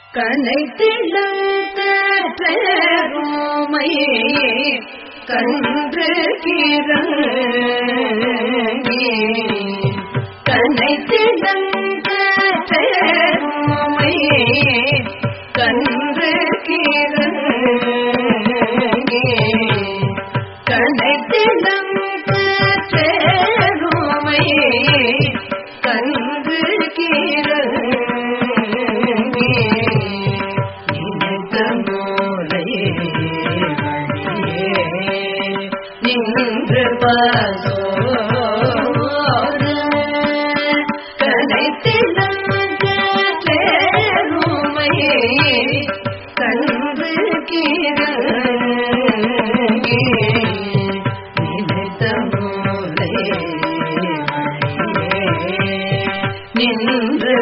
கனைத்திழந்தோமை கன்று கிறங்கி கனைத்திழந்தோமை கன்று கிறங்கி கனைத்திழந்தோமை கன்று கிறங்கி நினைத்த மூலையே நின்று பாசோர கனைத்திழந்தேருமையே கன்று கிறங்கி நினைத்த மூலையே நின்று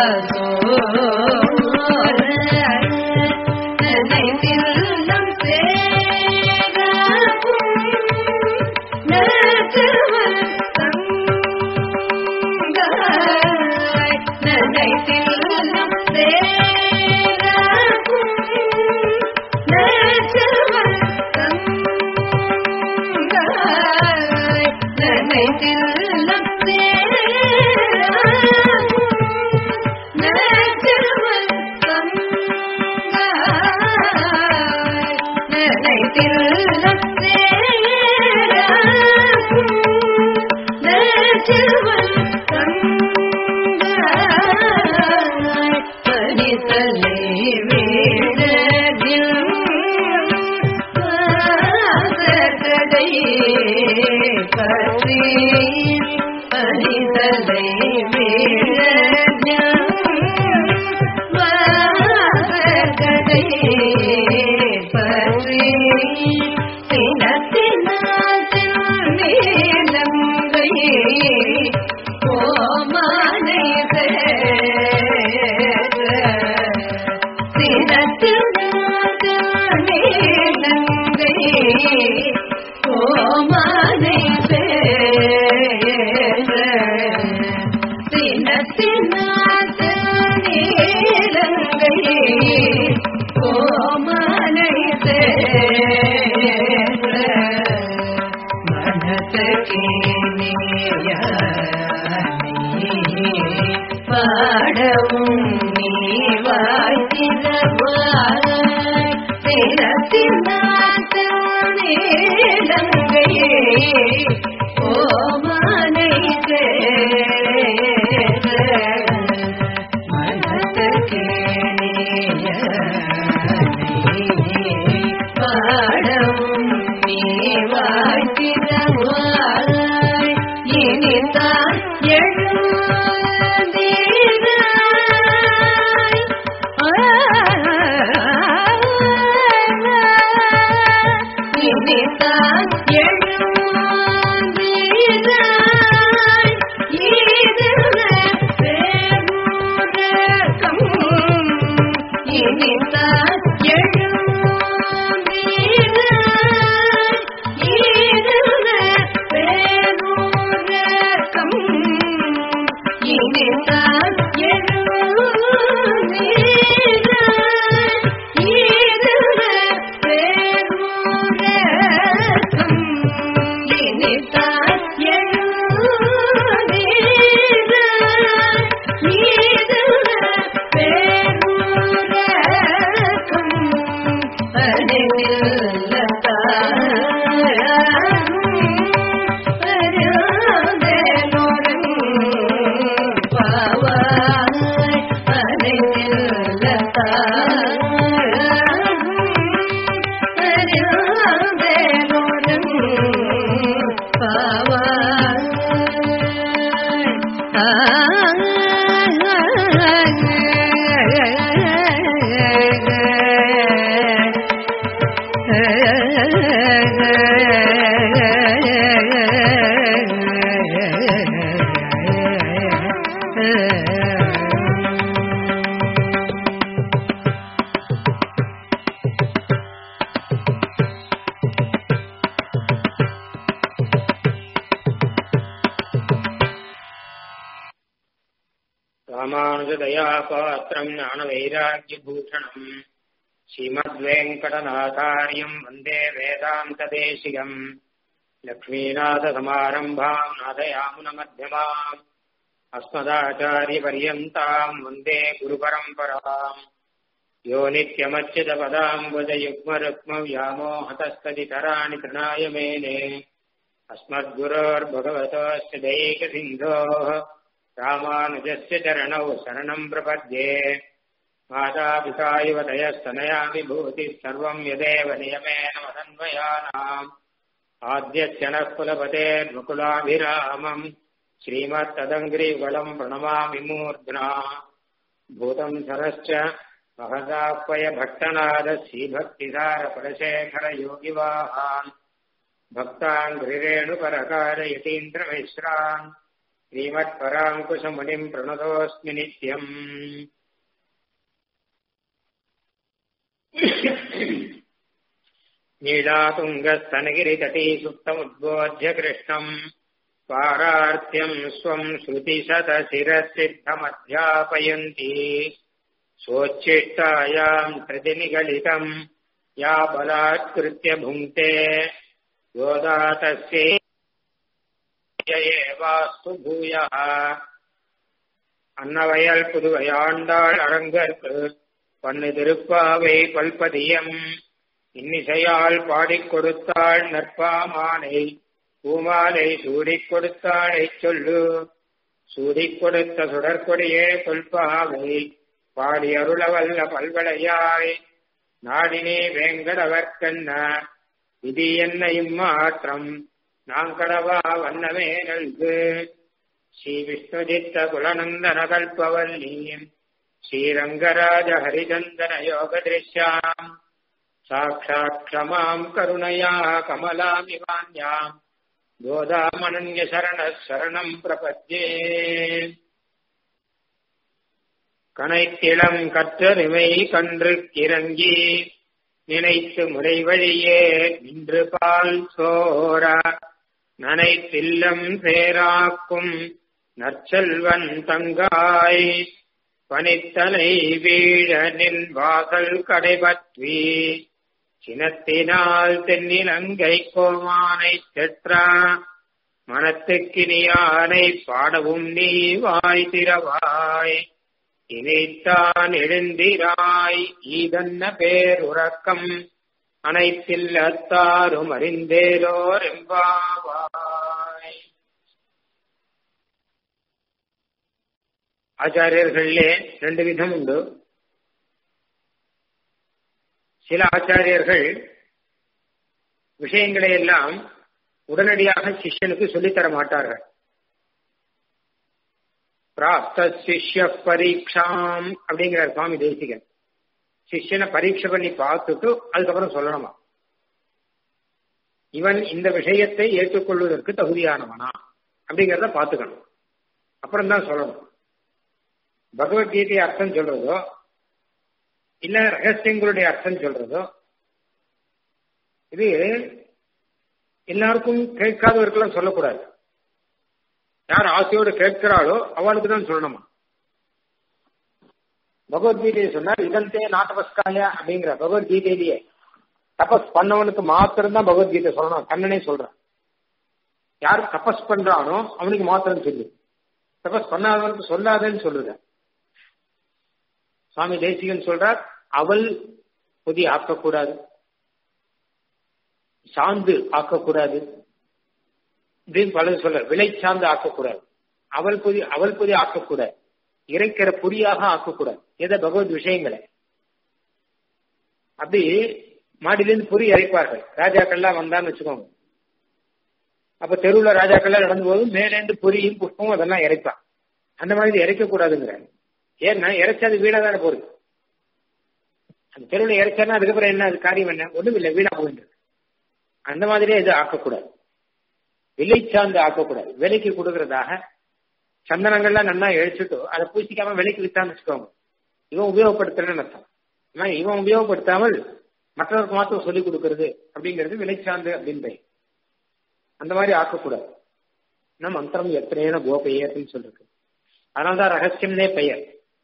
பாசோர நினைத்தில்லம் சேராகும் நரகவன் தங்காய் நினைத்தில்லம் சேராகும் நரகவன் தங்காய் நினைத்தில்லம் சேராகும் நரகவன் தங்காய் நினைத்தில்லம் சேராகும் நரகவன் தங்காய் பரிசலே வீடதில் வாசகடை பற்றி பரிசலை வீடதில் வாசகடை பற்றி சினத்தினாத்தில் மேலங்கையே கோமானை கோமானை கோமானை பாடவும் நீ வாய்த்திரவாய் தினத்தினாத்தேலங்கையே ஓமானை பாடவும் நீ வாய்த்திரவாய் இனிதான் எழுதீராய் இனிதான் எழுதீராய் இதுவே பேருரகம் இனிதான் எழுதீராய் இதுவே பேருரகம் இனிதான் எழுதீராய் இதுவே பேருரகம் இனிதான் எழுதீராய் இதுவே பேருரகம் ராமானுஜதயா பாத்திரம் ஞானவைராக்கியபூஷணம் ஸ்ரீமத்வேங்கடநாதாரியம் வந்தே வேதாந்ததேசிகம் லக்ஷ்மீநாதசமாரம்பாம் நாதயாமுனமध्यமாம் अस्मदाचार्यपर्यन्ताम् वन्दे गुरुपरम्पराम् यो नित्यमच्युतपदाम्बुजयुग्मरुक्मव्यामोहतस्तदितराणि तृणाय मेने अस्मद्गुरोर्भगवतोऽस्य दैकसिन्धोः रामानुजस्य चरणौ शरणम् प्रपद्ये मातापिता युवतयस्तनया विभूतिः सर्वम् यदेव नियमेन वदन्वयानाम् आद्यस्य नः कुलपतेर्मुकुलाभिरामम् श्रीमत्तदङ्ग्रिवलम् प्रणमामि मूर्ध्ना भूतम् सरश्च महदाह्वय भट्टनाद श्रीभक्तिसारपरशेखरयोगिवाहान् भक्तान् गिरिरेणुपरकारयतीन्द्रमिश्रान् श्रीमत्पराङ्कुशमुनिम् प्रणतोऽस्मि नित्यम् नीलातुङ्गस्तनगिरितटी सुप्तमुद्बोध्य कृष्णम् पारार्थ्यम् स्वम् श्रुतिशतशिरसिद्धमध्यापयन्ती सोच्छिष्टायाम् प्रतिनिगलितम् या बलात्कृत्य भुङ्क्ते योदा तस्यै ஏவாஸ்து பூயா அன்னவயல் புதுவையாண்டாள் அரங்கற்கு பண்ணு திருப்பாவை பல்பதியம் இன்னிசையால் பாடிக் கொடுத்தாள் நற்பாமானை பூமாலை சூடிக் கொடுத்தாளை சொல்லு சூடிக் கொடுத்த சுடற்கொடியே தொல்பாவை பாடி அருளவல்ல பல்வளையாய் நாடினே வேங்கடவர்க்கண்ண விதி என்ன இம்மாற்றம் நாங்கடவா வண்ணமே நல்கு ஸ்ரீ விஷ்ணுஜித்த குலநந்தன கல்பவல்லி ஸ்ரீரங்கராஜ ஹரிச்சந்தன யோக திருஷ்யாம் சாட்சாத் க்ஷமாம் கருணையா கமலாமிவான்யாம் கோதாமனன்ய சரண சரணம் பிரபத்யே கனைத்திளம் கற்றறிமை கன்று கிறங்கி நினைத்து முறை வழியே நின்று பால் சோர நனைத்தில்லம் பேராக்கும் நற்செல்வன் தங்காய் பனித்தலை வீழ நின் வாசல் கடைபற்றி சினத்தினால் தென்னிலங்கை கோமானை தெற்றா மனத்துக்கினியானை பாடவும் நீ வாய் திறவாய் இணைத்தான் எழுந்திராய் ஈதன்ன பேருறக்கம் அனைத்தில் அத்தாரும் அறிந்தேலோர் எம்பாவாய் ஆச்சாரியர்களே ரெண்டு விதம் உண்டு சில ஆச்சாரியர்கள் விஷயங்களை எல்லாம் உடனடியாக சிஷ்யனுக்கு சொல்லித்தர மாட்டார்கள் பிராப்த சிஷ்ய பரீட்சாம் அப்படிங்கிறார் சுவாமி தேசிகன் சிஷ்யனை பரீட்சை பண்ணி பார்த்துட்டு அதுக்கப்புறம் சொல்லணுமா இவன் இந்த விஷயத்தை ஏற்றுக்கொள்வதற்கு தகுதியானவனா அப்படிங்கிறத பார்த்துக்கணும் அப்புறம் தான் சொல்லணும் பகவத்கீதை அர்த்தம் சொல்றதோ இல்ல ரகசியங்களுடைய அர்த்தம் சொல்றதோ இது எல்லாருக்கும் கேட்காதவருக்கெல்லாம் சொல்லக்கூடாது யார் ஆசையோடு கேட்கிறாளோ அவளுக்கு தான் சொல்லணுமா பகவத்கீதையை சொன்னார் இதந்தே நாட்டபஸ்காய அப்படிங்கிற பகவத்கீதையிலேயே தபஸ் பண்ணவனுக்கு மாத்திரம் தான் பகவத்கீதை சொல்லணும் கண்ணனே சொல்றான் யார் தபஸ் பண்றானோ அவனுக்கு மாத்திரம் சொல்லு தபஸ் பண்ணாதவனுக்கு சொல்லாதன்னு சொல்லுத சுவாமி தேசிகன் சொல்றார் அவள் புதி ஆக்கக்கூடாது சாந்து ஆக்கக்கூடாது இப்படின்னு பலர் சொல்ற விலை சார்ந்து ஆக்கக்கூடாது அவள் பொதி அவள் பொதி ஆக்கக்கூடாது இறைக்கிற பொடியாக ஆக்கக்கூடாது எதை பகவத் விஷயங்களை அப்படி மாடியிலிருந்து பொறி இறைப்பார்கள் ராஜாக்கள்லாம் வந்தான்னு வச்சுக்கோங்க அப்ப தெருவுல ராஜாக்கள்லாம் நடந்து போது மேலேந்து பொரியும் புஷ்பமும் அதெல்லாம் இறைப்பான் அந்த மாதிரி இறைக்க கூடாதுங்கிறாங்க ஏன்னா இறைச்சா அது வீணா தானே போகுது அந்த தெருவில் இறைச்சானா அதுக்கப்புறம் என்ன அது காரியம் என்ன ஒண்ணும் இல்லை வீணா போகின்றது அந்த மாதிரியே இது ஆக்கக்கூடாது விலை சார்ந்து ஆக்கக்கூடாது விலைக்கு கொடுக்கறதாக சந்தனங்கள்லாம் நல்லா இழைச்சிட்டு அதை பூசிக்காம விலைக்கு வித்தான்னு வச்சுக்கோங்க இவன் உபயோகப்படுத்துறேன்னு அர்த்தம் ஆனா இவன் உபயோகப்படுத்தாமல் மற்றவருக்கு மாத்திரம் சொல்லிக் கொடுக்கறது அப்படிங்கிறது விலை சார்ந்து அப்படின்னு அந்த மாதிரி ஆக்கக்கூடாது நம் மந்திரம் எத்தனையான கோபையே அப்படின்னு சொல்லிருக்கு அதனால்தான் ரகசியம்னே பெயர்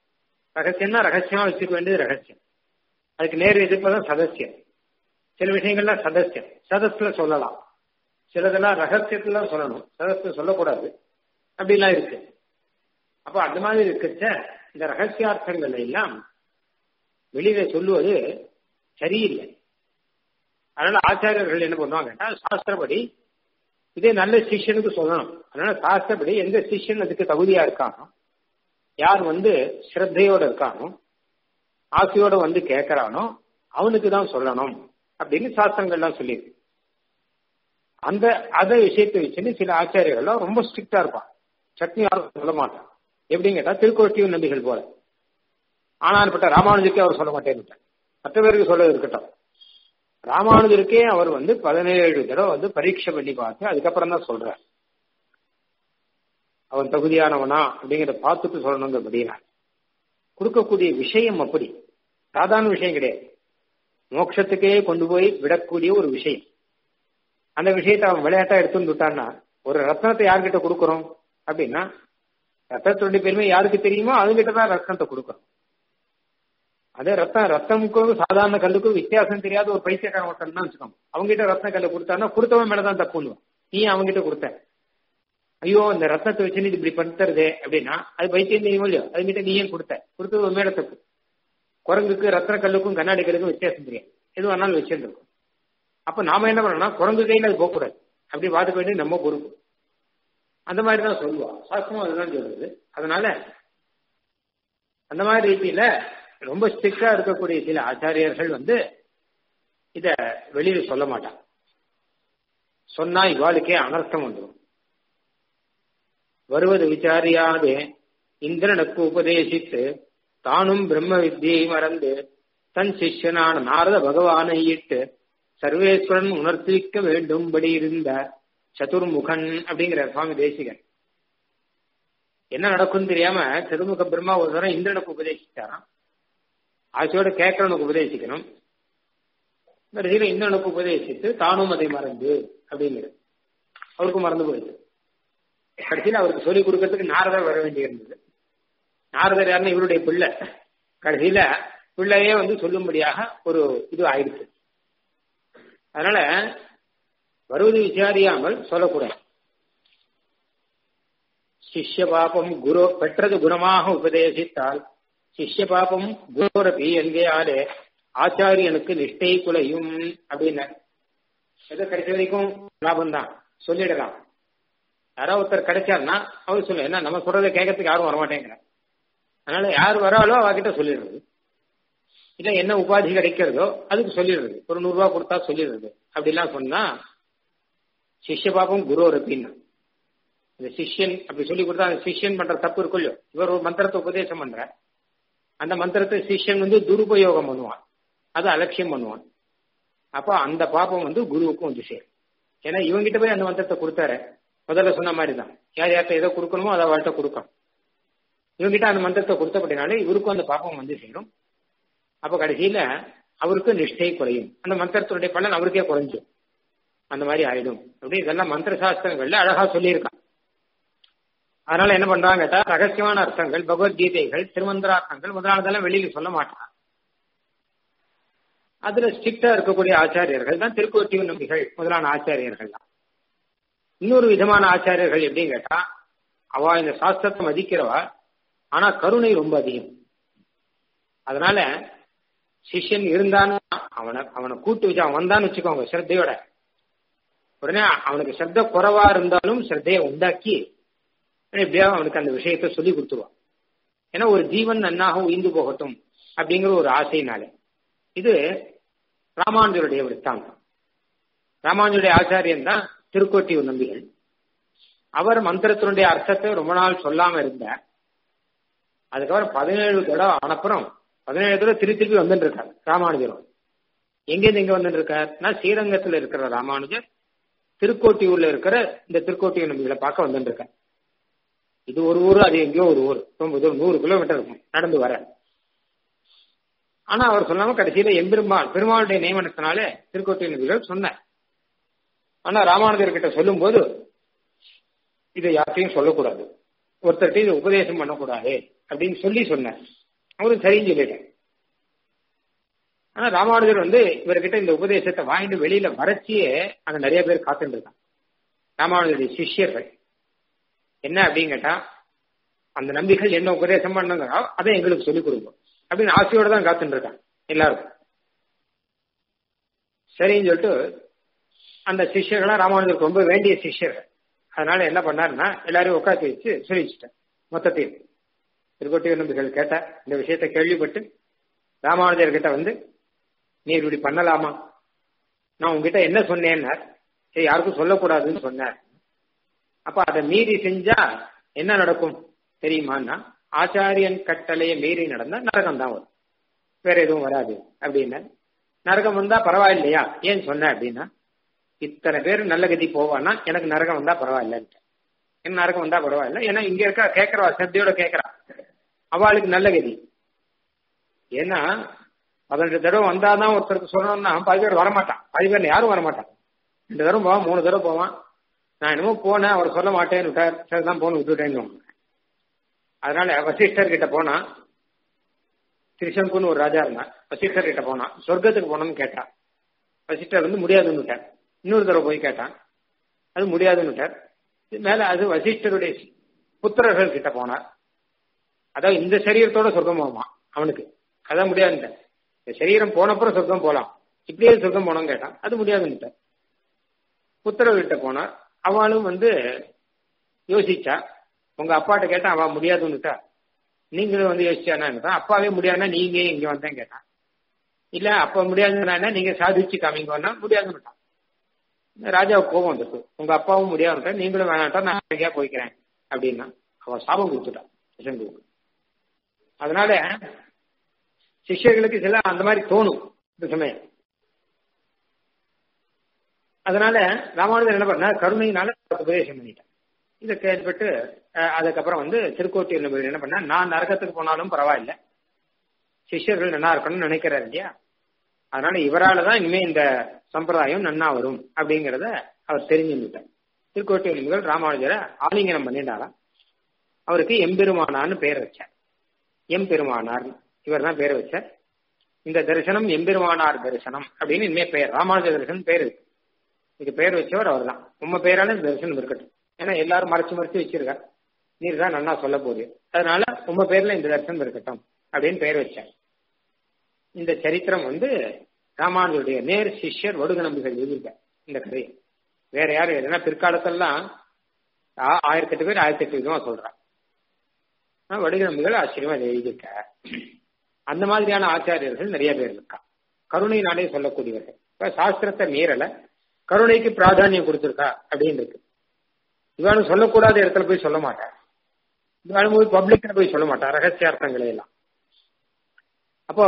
ரகசியம்னா ரகசியமா வச்சுக்க வேண்டியது ரகசியம் அதுக்கு நேர் எதிர்ப்பதான் சதஸ்யம் சில விஷயங்கள்லாம் சதஸ்யம் சதஸ்ல சொல்லலாம் சிலதெல்லாம் ரகசியத்துல சொல்லணும் சதஸ்ல சொல்லக்கூடாது அப்படிலாம் இருக்கு அப்ப அந்த மாதிரி இருக்கச்ச இந்த ரகசியார்த்தங்கள் எல்லாம் வெளியில சொல்லுவது சரியில்லை அதனால ஆச்சாரியர்கள் என்ன பண்ணுவாங்கன்னா சாஸ்திரப்படி இதே நல்ல சிஷ்யனுக்கு சொல்லணும் அதனால சாஸ்திரப்படி எந்த சிஷ்யன் அதுக்கு தகுதியா இருக்கானோ யார் வந்து ஸ்ரத்தையோட இருக்கானோ ஆசையோட வந்து கேட்கறானோ அவனுக்கு தான் சொல்லணும் அப்படின்னு சாஸ்திரங்கள்லாம் சொல்லியிருக்கு அந்த அத விஷயத்தை வச்சுன்னு சில ஆச்சாரியர்கள்லாம் ரொம்ப ஸ்ட்ரிக்டா இருப்பான் சட்னி யாரும் சொல்ல மாட்டான் எப்படின்னு கேட்டா திருக்கோட்டியும் நம்பிகள் போல ஆனால்பட்ட ராமானுஜருக்கே அவர் சொல்ல மாட்டேன்னு மற்ற பேருக்கு சொல்ல இருக்கட்டும் ராமானுஜருக்கே அவர் வந்து பதினேழு தடவை வந்து பரீட்சை பண்ணி பார்த்து அதுக்கப்புறம் தான் சொல்றார் அவன் தகுதியானவனா அப்படிங்கிறத பார்த்துட்டு சொல்லணுங்கிறபடியா கொடுக்கக்கூடிய விஷயம் அப்படி சாதாரண விஷயம் கிடையாது மோட்சத்துக்கே கொண்டு போய் விடக்கூடிய ஒரு விஷயம் அந்த விஷயத்தை அவன் விளையாட்டா எடுத்துன்னு விட்டான்னா ஒரு ரத்னத்தை யார்கிட்ட கொடுக்குறோம் அப்படின்னா ரத்தத்துடைய பெருமை யாருக்கு தெரியுமோ அதுகிட்ட தான் ரத்னத்தை கொடுக்குறோம் அதே ரத்தம் ரத்தமுக்கும் சாதாரண கல்லுக்கும் வித்தியாசம் தெரியாத ஒரு பைத்தியக்காரன் ஒருத்தன் தான் வச்சுக்கோங்க அவங்ககிட்ட ரத்ன கல்லை கொடுத்தான்னா கொடுத்தவன் மேலதான் தப்புன்னுவான் நீ அவங்ககிட்ட கொடுத்த ஐயோ இந்த ரத்தத்தை வச்சு நீ இப்படி படுத்துறதே அப்படின்னா அது பைத்தியம் தெரியுமோ இல்லையோ அதுகிட்ட நீ ஏன் கொடுத்த கொடுத்தது ஒரு மேல தப்பு குரங்குக்கு ரத்ன கல்லுக்கும் கண்ணாடி கல்லுக்கும் வித்தியாசம் தெரியாது எது வேணாலும் வச்சிருந்துருக்கும் அப்ப நாம என்ன பண்ணணும்னா குரங்கு கையில் அது போகக்கூடாது அப்படி பார்த்துக்க வேண்டியது நம்ம பொறுப்பு அந்த மாதிரி தான் சொல்லுவா சாஸ்திரமும் அதுதான் சொல்றது அதனால அந்த மாதிரி ரீதியில ரொம்ப ஸ்ட்ரிக்டா இருக்கக்கூடிய சில ஆச்சாரியர்கள் வந்து இத வெளியில சொல்ல மாட்டாங்க சொன்னா இவாளுக்கே அனர்த்தம் வந்துடும் வருவது விசாரியாது இந்திரனுக்கு உபதேசித்து தானும் பிரம்ம வித்தியை மறந்து தன் சிஷ்யனான நாரத பகவானை இட்டு சர்வேஸ்வரன் உணர்த்திக்க வேண்டும்படி இருந்த சதுர்முகன் அப்படிங்கிற சுவாமி தேசிகன் என்ன நடக்கும்னு தெரியாம சதுர்முக பிரம்மா ஒரு தரம் இந்திரனுக்கு உபதேசிச்சாராம் ஆசையோட கேட்கறவனுக்கு உபதேசிக்கணும் கடைசியில இந்திரனுக்கு உபதேசித்து தானும் அதை மறந்து அப்படிங்கிறது அவருக்கும் மறந்து போயிடுது கடைசியில் அவருக்கு சொல்லிக் கொடுக்கறதுக்கு நாரதர் வர வேண்டியிருந்தது நாரதர் யாருன்னா இவருடைய பிள்ளை கடைசியில பிள்ளையே வந்து சொல்லும்படியாக ஒரு இது ஆயிடுச்சு அதனால வருவது விசாரியாமல் சொல்லக்கூடாது சிஷ்ய பாபம் குரு பெற்றது குணமாக உபதேசித்தால் சிஷ்ய பாபம் குரோரபி என்கையாலே ஆச்சாரியனுக்கு நிஷ்டை குலையும் அப்படின்னு எதோ கிடைச்ச வரைக்கும் லாபம் தான் சொல்லிடலாம் யாராவது ஒருத்தர் கிடைச்சாருன்னா அவர் சொல்ல என்ன நம்ம சொல்றதை கேட்கறதுக்கு யாரும் வரமாட்டேங்கிற அதனால யார் வராலோ அவகிட்ட சொல்லிடுறது இல்ல என்ன உபாதி கிடைக்கிறதோ அதுக்கு சொல்லிடுறது ஒரு நூறு ரூபா கொடுத்தா சொல்லிடுறது அப்படிலாம் சொன்னா சிஷ்ய பாபம் குரு ரப்பின்னு இந்த சிஷ்யன் அப்படி சொல்லி கொடுத்தா அந்த சிஷ்யன் பண்ற தப்பு இருக்கும் இல்லையோ இவர் ஒரு மந்திரத்தை உபதேசம் பண்ற அந்த மந்திரத்தை சிஷ்யன் வந்து துருபயோகம் பண்ணுவான் அது அலட்சியம் பண்ணுவான் அப்போ அந்த பாப்பம் வந்து குருவுக்கும் வந்து சேரும் ஏன்னா இவங்கிட்ட போய் அந்த மந்திரத்தை கொடுத்தாரு முதல்ல சொன்ன மாதிரி தான் யார் யார்கிட்ட எதை கொடுக்கணுமோ அதை அவள்கிட்ட கொடுக்கணும் இவங்கிட்ட அந்த மந்திரத்தை கொடுத்தபடினாலே இவருக்கும் அந்த பாப்பம் வந்து சேரும் அப்போ கடைசியில அவருக்கு நிஷ்டை குறையும் அந்த மந்திரத்தினுடைய பலன் அவருக்கே குறைஞ்சும் அந்த மாதிரி ஆயிடும் அப்படி இதெல்லாம் மந்திர சாஸ்திரங்கள்ல அழகா சொல்லியிருக்கான் அதனால என்ன பண்றாங்க கேட்டா ரகசியமான அர்த்தங்கள் பகவத்கீதைகள் திருமந்திரார்த்தங்கள் முதலானதெல்லாம் வெளியில சொல்ல மாட்டாங்க அதுல ஸ்ட்ரிக்டா இருக்கக்கூடிய ஆச்சாரியர்கள் தான் திருக்கோட்டியூர் நம்பிகள் முதலான ஆச்சாரியர்கள் தான் இன்னொரு விதமான ஆச்சாரியர்கள் எப்படின்னு கேட்டா அவ இந்த சாஸ்திரத்தை மதிக்கிறவா ஆனா கருணை ரொம்ப அதிகம் அதனால சிஷ்யன் இருந்தான்னு அவனை அவனை கூட்டு வச்சு அவன் வந்தான்னு வச்சுக்கோங்க ஸ்ரத்தையோட உடனே அவனுக்கு ஸ்ரத்த குறைவா இருந்தாலும் ஸ்ரத்தையை உண்டாக்கி எப்படியா அவனுக்கு அந்த விஷயத்த சொல்லி கொடுத்துருவான் ஏன்னா ஒரு ஜீவன் நன்னாக உயிர்ந்து போகட்டும் அப்படிங்கிற ஒரு ஆசையினாலே இது ராமானுஜருடைய விற்த்தாந்தம் ராமானுஜருடைய ஆச்சாரியன் தான் திருக்கோட்டியூர் நம்பிகள் அவர் மந்திரத்தினுடைய அர்த்தத்தை ரொம்ப நாள் சொல்லாம இருந்தார் அதுக்கப்புறம் பதினேழு தடவை ஆனப்புறம் பதினேழு தடவை திருப்பி திருப்பி வந்துட்டு இருக்கார் ராமானுஜரும் எங்கேருந்து எங்க வந்துட்டு இருக்காருன்னா ஸ்ரீரங்கத்தில் இருக்கிற ராமானுஜர் திருக்கோட்டியூர்ல இருக்கிற இந்த திருக்கோட்டியூர் நம்பிகளை பார்க்க வந்துட்டு இருக்கார் இது ஒரு ஊர் அது எங்கேயோ ஒரு ஊர் ரொம்ப தூரம் நூறு கிலோமீட்டர் இருக்கும் நடந்து வர ஆனா அவர் சொல்லாம கடைசியில எம்பெருமாள் பெருமாளுடைய நியமனத்தினால திருக்கோட்டியூர் நம்பிகள் சொன்னார் ஆனா ராமானுஜர் கிட்ட சொல்லும் போது இதை யார்ட்டையும் சொல்லக்கூடாது ஒருத்தர்கிட்ட இதை உபதேசம் பண்ணக்கூடாது அப்படின்னு சொல்லி சொன்னார் அவரும் சரின்னு சொல்லிட்டேன் ஆனா ராமானுஜர் வந்து இவர்கிட்ட இந்த உபதேசத்தை வாங்கிட்டு வெளியில வரச்சியே அங்க நிறைய பேர் காத்துட்டு இருக்கான் ராமானுஜருடைய சிஷ்யர்கள் என்ன அப்படின்னு கேட்டா அந்த நம்பிகள் என்ன உபதேசம் பண்ணுங்கிறோ அதை எங்களுக்கு சொல்லிக் கொடுக்கும் அப்படின்னு ஆசையோட தான் காத்துட்டு இருக்காங்க எல்லாருக்கும் சரின்னு சொல்லிட்டு அந்த சிஷ்யர்களா ராமானுஜருக்கு ரொம்ப வேண்டிய சிஷ்யர்கள் அதனால என்ன பண்ணாருன்னா எல்லாரையும் உட்காந்து வச்சு சொல்லிச்சுட்டேன் மொத்தத்தையும் திருக்கோட்டியூர் நம்பிகள் கேட்ட இந்த விஷயத்தை கேள்விப்பட்டு ராமானுஜர் கிட்ட வந்து நீ இப்படி பண்ணலாமா நான் உங்ககிட்ட என்ன சொன்னேன்னார் சரி யாருக்கும் சொல்லக்கூடாதுன்னு சொன்னார் அப்ப அதை மீறி செஞ்சா என்ன நடக்கும் தெரியுமான்னா ஆச்சாரியன் கட்டளையை மீறி நடந்தா நரகம் தான் வரும் வேற எதுவும் வராது அப்படின்னா நரகம் வந்தா பரவாயில்லையா ஏன் சொன்ன அப்படின்னா இத்தனை பேர் நல்ல கதி போவான்னா எனக்கு நரகம் வந்தா பரவாயில்லன்ட்டு எனக்கு நரகம் வந்தா பரவாயில்ல ஏன்னா இங்க இருக்க கேட்கறவா சத்தியோட கேட்கறா அவளுக்கு நல்ல கதி ஏன்னா பதினெட்டு தடவை வந்தாதான் ஒருத்தருக்கு சொல்லணும்னா பாதி பேர் வரமாட்டான் பாதி பேர் யாரும் வரமாட்டான் ரெண்டு தடவை போவான் மூணு தடவை போவான் நான் என்னமோ போனேன் அவர் சொல்ல மாட்டேன்னு விட்டார் சரிதான் போன விட்டுட்டேன்னு அதனால வசிஷ்டர் கிட்ட போனா திரிசங்குன்னு ஒரு ராஜா இருந்தான் வசிஷ்டர் கிட்ட போனான் சொர்க்கத்துக்கு போனோம்னு கேட்டான் வசிஷ்டர் வந்து முடியாதுன்னு விட்டார் இன்னொரு தடவை போய் கேட்டான் அது முடியாதுன்னு விட்டார் மேல அது வசிஷ்டருடைய புத்திரர்கள் கிட்ட போனார் அதாவது இந்த சரீரத்தோட சொர்க்கம் போவான் அவனுக்கு அதான் முடியாதுன்ட்ட இந்த சரீரம் போனப்புறம் சொர்க்கம் போலாம் இப்படியே சொர்க்கம் போனோம்னு கேட்டான் அது முடியாதுன்னுட்ட புத்திரர்கிட்ட போனார் அவளும் வந்து யோசிச்சா உங்க அப்பாட்ட கேட்டா அவ முடியாதுன்னுட்டா நீங்களும் வந்து யோசிச்சானா அப்பாவே முடியாதுன்னா நீங்க இங்க வந்தேன் கேட்டான் இல்ல அப்ப முடியாதுன்னா நீங்க சாதிச்சு காமிங்கன்னா முடியாதுன்னுட்டான் ராஜாவுக்கு கோபம் வந்துருக்கு உங்க அப்பாவும் முடியாதுட்டா நீங்களும் வேணாட்டா நான் எங்கேயா போய்க்கிறேன் அப்படின்னா அவன் சாபம் கொடுத்துட்டான் கிருஷ்ணகுருக்கு அதனால சிஷ்யர்களுக்கு சில அந்த மாதிரி தோணும் இந்த சமயம் அதனால ராமானுஜர் என்ன பண்ணா கருணையினால உபதேசம் பண்ணிட்டான் இதை கேள்விப்பட்டு அதுக்கப்புறம் வந்து திருக்கோட்டியூர் நபர் என்ன பண்ணா நான் நரகத்துக்கு போனாலும் பரவாயில்ல சிஷ்யர்கள் நல்லா இருக்கணும்னு நினைக்கிறாரு இல்லையா அதனால இவரால தான் இனிமே இந்த சம்பிரதாயம் நன்னா வரும் அப்படிங்கிறத அவர் தெரிஞ்சுட்டார் திருக்கோட்டியூர் நபிகள் ராமானுஜரை ஆலிங்கனம் பண்ணிட்டாராம் அவருக்கு எம்பெருமானார்னு பேர் வச்சார் எம்பெருமானார் இவர் தான் பேர் வச்சார் இந்த தரிசனம் எம்பெருமானார் தரிசனம் அப்படின்னு இனிமே பெயர் ராமானுஜ தரிசனம் பேர் இருக்கு இது பேர் வச்சவர் அவர் தான் உங்க பேரால இந்த தரிசனம் இருக்கட்டும் ஏன்னா எல்லாரும் மறைச்சு மறைச்சு வச்சிருக்கார் நீர் தான் நல்லா சொல்ல போகுது அதனால உங்க பேர்ல இந்த தரிசனம் இருக்கட்டும் அப்படின்னு பெயர் வச்சார் இந்த சரித்திரம் வந்து ராமானுஜருடைய நேர் சிஷ்யர் வடுக நம்பிகள் எழுதியிருக்க இந்த கதையை வேற யாரும் எதுனா பிற்காலத்தெல்லாம் ஆயிரத்தி எட்டு பேர் ஆயிரத்தி எட்டு விதமா சொல்றான் வடுக நம்பிகள் ஆச்சரியமா எழுதியிருக்க அந்த மாதிரியான ஆச்சாரியர்கள் நிறைய பேர் இருக்கா கருணையினாலே சொல்லக்கூடியவர்கள் இப்ப சாஸ்திரத்தை மீறல கருணைக்கு பிராதானியம் கொடுத்திருக்கா அப்படின்னு இருக்கு இவனும் சொல்லக்கூடாத இடத்துல போய் சொல்ல மாட்டார் இவனும் போய் பப்ளிக்ல போய் சொல்ல மாட்டார் ரகசியார்த்தங்களை எல்லாம் அப்போ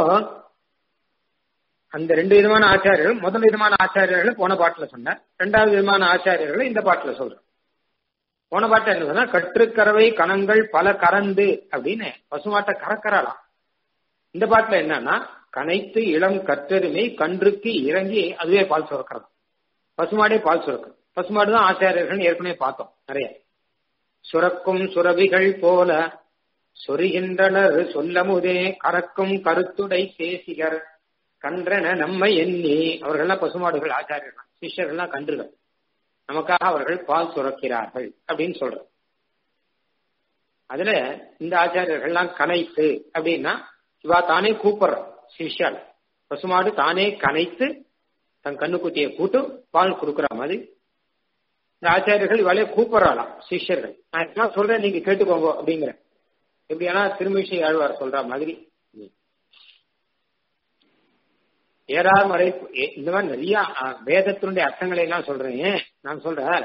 அந்த ரெண்டு விதமான ஆச்சாரியர்கள் முதல் விதமான ஆச்சாரியர்கள் போன பாட்டுல சொன்னார் ரெண்டாவது விதமான ஆச்சாரியர்கள் இந்த பாட்டுல சொல்றேன் போன பாட்டு என்ன சொன்னா கற்றுக்கறவை கணங்கள் பல கறந்து அப்படின்னு பசுமாட்டை கறக்கறாளாம் இந்த பாட்டுல என்னன்னா கனைத்து இளம் கற்றெருமை கன்றுக்கு இறங்கி அதுவே பால் சுரக்கிறது பசுமாடே பால் சுரக்கும் பசுமாடு தான் ஆச்சாரியர்கள் ஏற்கனவே பார்த்தோம் நிறைய சுரக்கும் சுரபிகள் போல சொரிகின்றனர் சொல்லமுதே கறக்கும் கருத்துடை பேசிகர் கன்றன நம்மை எண்ணி அவர்கள்லாம் பசுமாடுகள் ஆச்சாரியர்கள் சிஷ்யர்கள்லாம் கன்றுகள் நமக்காக அவர்கள் பால் சுரக்கிறார்கள் அப்படின்னு சொல்றோம் அதுல இந்த ஆச்சாரியர்கள்லாம் கனைத்து அப்படின்னா இவா தானே கூப்பிடுற சிஷ்யால் பசுமாடு தானே கனைத்து தன் கண்ணுக்குட்டியை கூட்டு பால் கொடுக்குற மாதிரி இந்த ஆச்சாரியர்கள் இவாளே கூப்பிடுறாளாம் சிஷ்யர்கள் நான் என்ன சொல்றேன் நீங்க கேட்டுக்கோங்க அப்படிங்கிற எப்படியானா திருமிஷை ஆழ்வார் சொல்ற மாதிரி ஏறார் மறை இந்த மாதிரி நிறைய வேதத்தினுடைய அர்த்தங்களை எல்லாம் சொல்றேன் நான் சொல்றேன்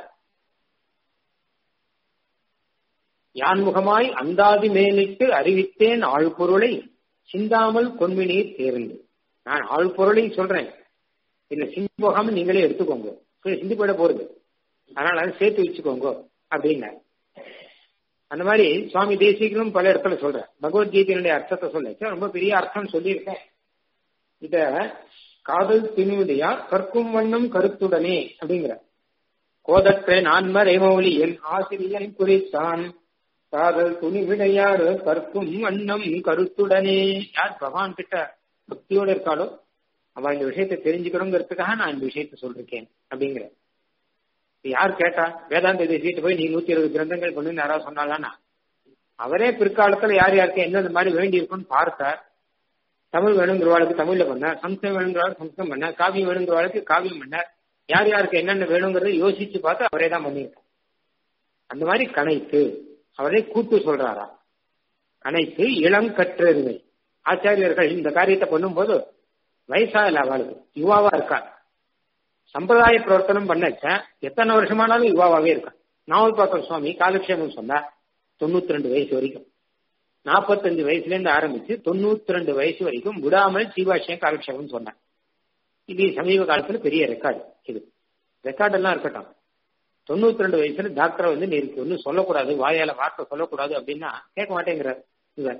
யான்முகமாய் அந்தாதி மேலிட்டு அறிவித்தேன் ஆழ்பொருளை சிந்தாமல் கொன்மினீர் தேர்ந்து நான் ஆழ்பொருளை சொல்றேன் இல்ல சிம்பகம் நீங்களே எடுத்துக்கோங்க சிந்தி போயிட போறது அதனால அதை சேர்த்து வச்சுக்கோங்க அப்படின்னா அந்த மாதிரி சுவாமி தேசிகனும் பல இடத்துல சொல்ற பகவத்கீதையினுடைய அர்த்தத்தை சொல்ல ரொம்ப பெரிய அர்த்தம் சொல்லியிருக்கேன் இத காதல் திணிவுடையா கற்கும் வண்ணம் கருத்துடனே அப்படிங்கிற கோதற்ற நான்ம ரேமௌலி என் ஆசிரியன் குறித்தான் காதல் துணி விடையாறு கற்கும் வண்ணம் கருத்துடனே யார் பகவான் கிட்ட பக்தியோட இருக்காளோ அவ இந்த விஷயத்தை தெரிஞ்சுக்கணுங்கிறதுக்காக நான் இந்த விஷயத்த சொல்லிருக்கேன் அப்படிங்கிற யார் கேட்டா வேதாந்த தேசியிட்டு போய் நீ நூத்தி இருபது கிரந்தங்கள் கொண்டு யாராவது சொன்னாலானா அவரே பிற்காலத்துல யார் யாருக்கு எந்தெந்த மாதிரி வேண்டி இருக்குன்னு பார்த்தார் தமிழ் வேணுங்கிறவாளுக்கு தமிழ்ல பண்ணார் சம்ஸ்கிருதம் வேணுங்கிறவாளுக்கு சம்ஸ்கிருதம் பண்ணார் காவியம் வேணுங்கிறவாளுக்கு காவியம் பண்ணார் யார் யாருக்கு என்னென்ன வேணுங்கிறத யோசிச்சு பார்த்து அவரே தான் பண்ணியிருக்கார் அந்த மாதிரி கணைத்து அவரே கூட்டு சொல்றாரா கணைத்து இளம் கற்றறிவை ஆச்சாரியர்கள் இந்த காரியத்தை பண்ணும்போது வயசா இல்ல அவளுக்கு யுவாவா இருக்கா சம்பிரதாய பிரவர்த்தனம் பண்ணச்ச எத்தனை வருஷமானாலும் யுவாவாவே இருக்கா நாவல்பாக்கம் சுவாமி காலக்ஷேமம் சொன்னார் தொண்ணூத்தி ரெண்டு வயசு வரைக்கும் நாற்பத்தஞ்சு வயசுல இருந்து ஆரம்பிச்சு தொண்ணூத்தி ரெண்டு வயசு வரைக்கும் விடாமல் சீவாஷியம் காலக்ஷேமம் சொன்னார் இது சமீப காலத்துல பெரிய ரெக்கார்டு இது ரெக்கார்ட் எல்லாம் இருக்கட்டும் தொண்ணூத்தி ரெண்டு வயசுல டாக்டர் வந்து நீருக்கு ஒன்னும் சொல்லக்கூடாது வாயால வார்த்தை சொல்லக்கூடாது அப்படின்னா கேட்க மாட்டேங்கிறார் இவர்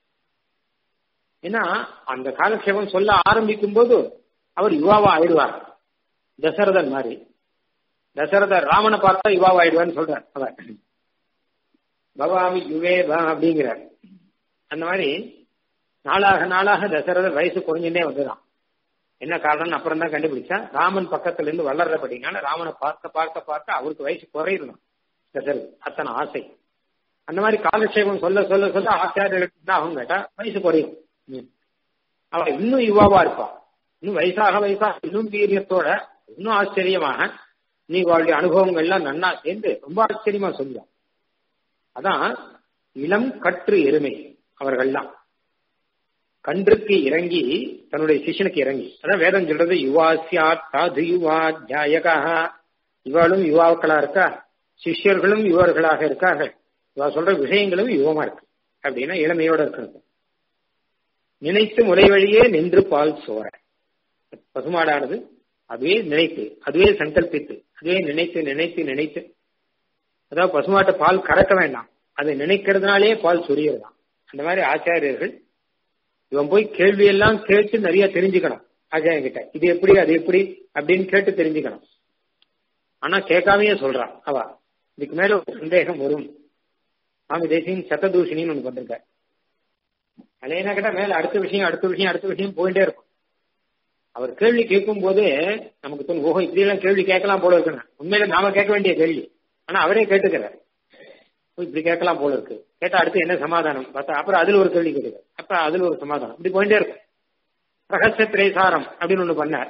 ஏன்னா அந்த காலக்ஷேபம் சொல்ல ஆரம்பிக்கும் போது அவர் யுவாவா ஆயிடுவார் தசரதன் மாதிரி தசரதர் ராமனை பார்த்தா யுவாவா ஆயிடுவான்னு சொல்றார் அவர் பவாமி யுவே பா அப்படிங்கிறார் அந்த மாதிரி நாளாக நாளாக தசரதர் வயசு குறைஞ்சுட்டே வந்துதான் என்ன காரணம்னு அப்புறம் தான் கண்டுபிடிச்சா ராமன் பக்கத்துல இருந்து வளர்றபடினால ராமனை பார்க்க பார்க்க பார்க்க அவருக்கு வயசு குறையிடணும் தசரது அத்தனை ஆசை அந்த மாதிரி காலக்ஷேபம் சொல்ல சொல்ல சொல்ல ஆச்சாரியர்களுக்கு தான் அவங்க கேட்டா வயசு குறையும் அவ இன்னும் யுவாவா இருப்பா இன்னும் வயசாக வயசாக இன்னும் வீரியத்தோட இன்னும் ஆச்சரியமாக நீ அவளுடைய அனுபவங்கள்லாம் நன்னா சேர்ந்து ரொம்ப ஆச்சரியமா சொல்லுவான் அதான் இளம் கற்று எருமை அவர்கள்லாம் கன்றுக்கு இறங்கி தன்னுடைய சிஷனுக்கு இறங்கி அதான் வேதம் சொல்றது யுவாசியா சாது யுவா தியாயகா இவாளும் யுவாக்களா இருக்கா சிஷ்யர்களும் யுவர்களாக இருக்கார்கள் இவா சொல்ற விஷயங்களும் யுவமா இருக்கு அப்படின்னா இளமையோட இருக்கிறது நினைத்து முறை வழியே நின்று பால் சோற பசுமாடானது அதுவே நினைத்து அதுவே சங்கல்பித்து அதுவே நினைத்து நினைத்து நினைத்து அதாவது பசுமாட்டை பால் கறக்க வேண்டாம் அதை நினைக்கிறதுனாலே பால் சொரியறதாம் அந்த மாதிரி ஆச்சாரியர்கள் இவன் போய் கேள்வி எல்லாம் கேட்டு நிறைய தெரிஞ்சுக்கணும் ஆச்சாரியன் கிட்ட இது எப்படி அது எப்படி அப்படின்னு கேட்டு தெரிஞ்சுக்கணும் ஆனா கேட்காமையே சொல்றான் அவ இதுக்கு மேல ஒரு சந்தேகம் வரும் சுவாமி தேசியம் சத்ததூஷணின்னு ஒண்ணு பண்ணிருக்க அது என்ன கேட்டா மேல அடுத்த விஷயம் அடுத்த விஷயம் அடுத்த விஷயம் போயிட்டே இருக்கும் அவர் கேள்வி கேட்கும் போதே நமக்கு தோணும் ஓஹோ இப்படி எல்லாம் கேள்வி கேட்கலாம் போல இருக்குன்னு உண்மையில நாம கேட்க வேண்டிய கேள்வி ஆனா அவரே கேட்டுக்கிறார் இப்படி கேட்கலாம் போல இருக்கு கேட்டா அடுத்து என்ன சமாதானம் பார்த்தா அப்புறம் அதுல ஒரு கேள்வி கேட்குது அப்ப அதுல ஒரு சமாதானம் இப்படி போயிட்டே இருக்கும் ரகசிய திரைசாரம் அப்படின்னு ஒண்ணு பண்ணார்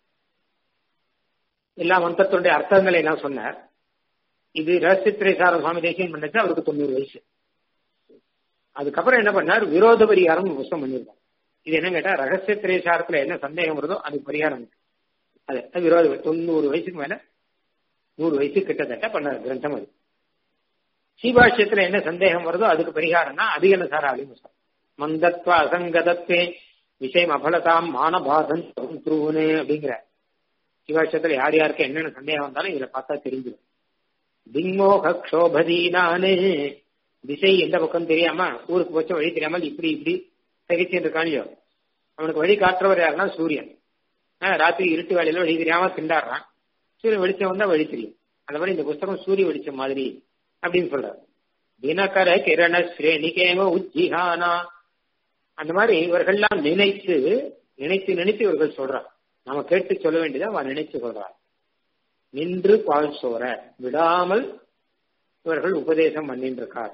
எல்லா மந்திரத்துடைய அர்த்தங்களை எல்லாம் சொன்னார் இது ரகசிய திரைசாரம் சுவாமி தேசியம் பண்ணச்சு அவருக்கு தொண்ணூறு வயசு அதுக்கப்புறம் என்ன பண்ணார் விரோத பரிகாரம் புத்தகம் பண்ணியிருக்கார் இது என்ன கேட்டா ரகசிய திரைசாரத்துல என்ன சந்தேகம் வருதோ அதுக்கு பரிகாரம் அது விரோத தொண்ணூறு வயசுக்கு மேல நூறு வயசு கிட்டத்தட்ட பண்ணார் கிரந்தம் அது சீபாஷ்யத்துல என்ன சந்தேகம் வருதோ அதுக்கு பரிகாரம்னா அதிகன சாராளின்னு சொல்றோம் மந்தத்வ அசங்கதத்தே விஷயம் அபலதாம் மானபாதன் துருவனு அப்படிங்கிற சிவாஷ்யத்துல யார் யாருக்கு என்னென்ன சந்தேகம் வந்தாலும் இதுல பார்த்தா தெரிஞ்சிடும் திங்மோக க்ஷோபதீனானு திசை எந்த பக்கம் தெரியாம ஊருக்கு போச்ச வழி தெரியாமல் இப்படி இப்படி தகிச்சுட்டு இருக்கானியோ அவனுக்கு வழி காட்டுறவர் யாருன்னா சூரியன் ராத்திரி இருட்டு வேலையில வழி தெரியாம திண்டாடுறான் சூரியன் வெளிச்சம் வந்தா வழி தெரியும் அந்த மாதிரி இந்த புஸ்தகம் சூரிய வெளிச்சம் மாதிரி அப்படின்னு சொல்றாரு தினகர கிரண ஸ்ரேணிகேம உஜ்ஜிஹானா அந்த மாதிரி இவர்கள்லாம் நினைத்து நினைத்து நினைத்து இவர்கள் சொல்றார் நாம கேட்டு சொல்ல வேண்டியதை அவன் நினைச்சு சொல்றார் நின்று பால் சோர விடாமல் இவர்கள் உபதேசம் பண்ணிட்டு இருக்கார்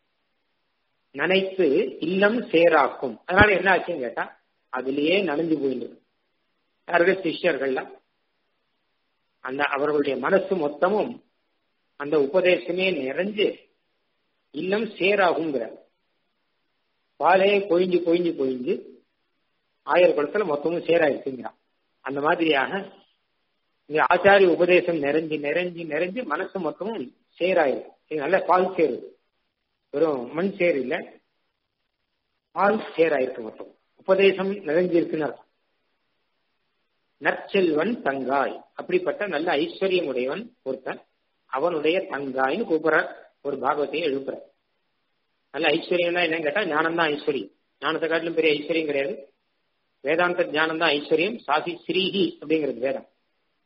நினைத்து இல்லம் சேராக்கும் அதனால என்ன ஆச்சுன்னு கேட்டா அதுலயே நனைஞ்சு போயிட்டு யார்கள் சிஷ்யர்கள்லாம் அந்த அவர்களுடைய மனசு மொத்தமும் அந்த உபதேசமே நிறைஞ்சு இல்லம் சேராகுங்கிற பாலே கொழிஞ்சு கொழிஞ்சு கொழிஞ்சு ஆயிரம் குளத்துல மொத்தமும் சேராயிருக்குங்கிறான் அந்த மாதிரியாக இங்க ஆச்சாரிய உபதேசம் நிறைஞ்சு நிறைஞ்சு நிறைஞ்சு மனசு மொத்தமும் சேராயிருக்கு நல்ல பால் சேருது வெறும் மண் சேர் இல்ல பால் சேராயிருக்கு மொத்தம் உபதேசம் நிறைஞ்சிருக்குன்னு அர்த்தம் நற்செல்வன் தங்காய் அப்படிப்பட்ட நல்ல ஐஸ்வர்யம் உடையவன் ஒருத்தன் அவனுடைய தங்காய்னு கூப்பிடுற ஒரு பாகவத்தையும் எழுப்புற நல்ல ஐஸ்வர்யம்னா என்னன்னு கேட்டா ஞானம் தான் ஐஸ்வர்யம் ஞானத்தை காட்டிலும் பெரிய ஐஸ்வர்யம் கிடையாது வேதாந்த ஞானம் தான் ஐஸ்வர்யம் சாசி ஸ்ரீஹி அப்படிங்கிறது வேதம்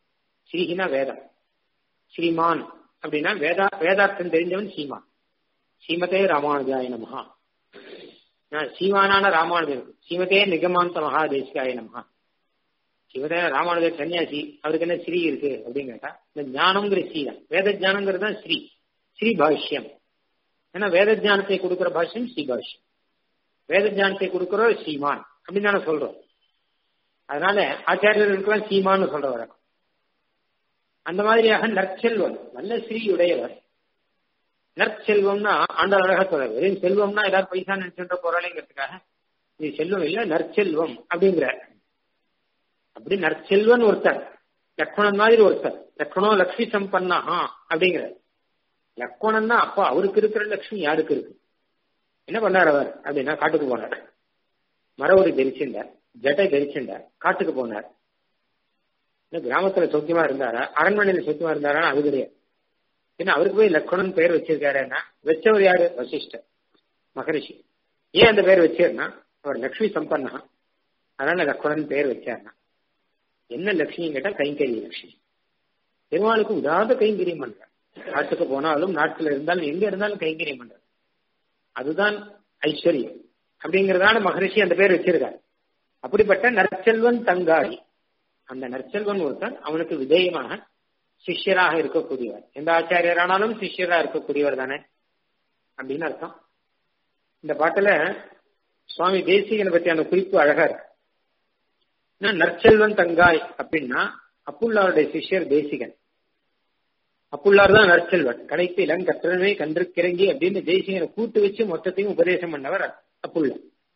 ஸ்ரீஹினா வேதம் ஸ்ரீமான் அப்படின்னா வேதா வேதார்த்தம் தெரிஞ்சவன் ஸ்ரீமான் ஸ்ரீமதே ராமானுஜாய நமஹா நான் சீமானான ராமானுஜர் ஸ்ரீமதே நிகமாந்த மகாதேசிகாய நமஹா ஸ்ரீமதே ராமானுஜர் சன்னியாசி அவருக்கு என்ன ஸ்ரீ இருக்கு அப்படின்னு கேட்டா இந்த ஞானம்ங்கிற ஸ்ரீ தான் வேத ஞானங்கிறது தான் ஸ்ரீ ஸ்ரீ பாஷ்யம் ஏன்னா வேத ஞானத்தை கொடுக்கிற பாஷ்யம் ஸ்ரீ பாஷ்யம் வேத ஞானத்தை கொடுக்கிறோம் ஸ்ரீமான் அப்படின்னு தானே சொல்றோம் அதனால ஆச்சாரியர்களுக்கெல்லாம் சீமான்னு சொல்ற வழக்கம் அந்த மாதிரியாக நற்செல்வம் நல்ல ஸ்ரீயுடையவர் நற்செல்வம்னா ஆண்டாள் அழகா சொல்ற வெறும் செல்வம்னா ஏதாவது பைசா நினைச்சுன்ற போறாளேங்கிறதுக்காக இது செல்வம் இல்ல நற்செல்வம் அப்படிங்கிற அப்படி நற்செல்வன் ஒருத்தர் லக்ஷ்மணன் மாதிரி ஒருத்தர் லக்ஷ்மணம் லக்ஷ்மி சம்பன்னாஹா அப்படிங்கிற லக்ஷ்மணன் தான் அப்பா அவருக்கு இருக்கிற லட்சுமி யாருக்கு இருக்கு என்ன பண்ணார் அவர் அப்படின்னா காட்டுக்கு போனார் மரவரி தரிச்சிருந்தார் ஜட்டை தரிச்சிருந்தார் காட்டுக்கு போனார் இன்னும் கிராமத்துல சொத்தியமா இருந்தாரா அரண்மனையில சொத்தியமா இருந்தாரா அது கிடையாது ஏன்னா அவருக்கு போய் லக்ஷ்மணன் பெயர் வச்சிருக்காருன்னா வச்சவர் யாரு வசிஷ்டர் மகரிஷி ஏன் அந்த பேர் வச்சாருன்னா அவர் லக்ஷ்மி சம்பன்னா அதனால லக்ஷ்மணன் பெயர் வச்சாருன்னா என்ன லட்சுமின்னு கேட்டா கைங்கரிய லட்சுமி பெருமாளுக்கு உதாத கைங்கரியம் பண்ற நாட்டுக்கு போனாலும் நாட்டுல இருந்தாலும் எங்க இருந்தாலும் கைங்கரியம் பண்ற அதுதான் ஐஸ்வர்யம் அப்படிங்கறதான மகரிஷி அந்த பேர் வச்சிருக்காரு அப்படிப்பட்ட நற்செல்வன் தங்காடி அந்த நற்செல்வன் ஒருத்தன் அவனுக்கு விதேயமாக சிஷ்யராக இருக்கக்கூடியவர் எந்த ஆச்சாரியரானாலும் சிஷ்யரா இருக்கக்கூடியவர் தானே அப்படின்னு அர்த்தம் இந்த பாட்டுல சுவாமி தேசிகனை பற்றியான குறிப்பு அழகா இருக்கு நற்செல்வன் தங்காய் அப்படின்னா அப்புள்ளாருடைய சிஷ்யர் தேசிகன் அப்புள்ளார் தான் நற்செல்வன் கடைக்கு இளம் கற்றனவே கன்று கிறங்கி அப்படின்னு தேசிகனை கூட்டு வச்சு மொத்தத்தையும் உபதேசம் பண்ணவர் அப்புள்ள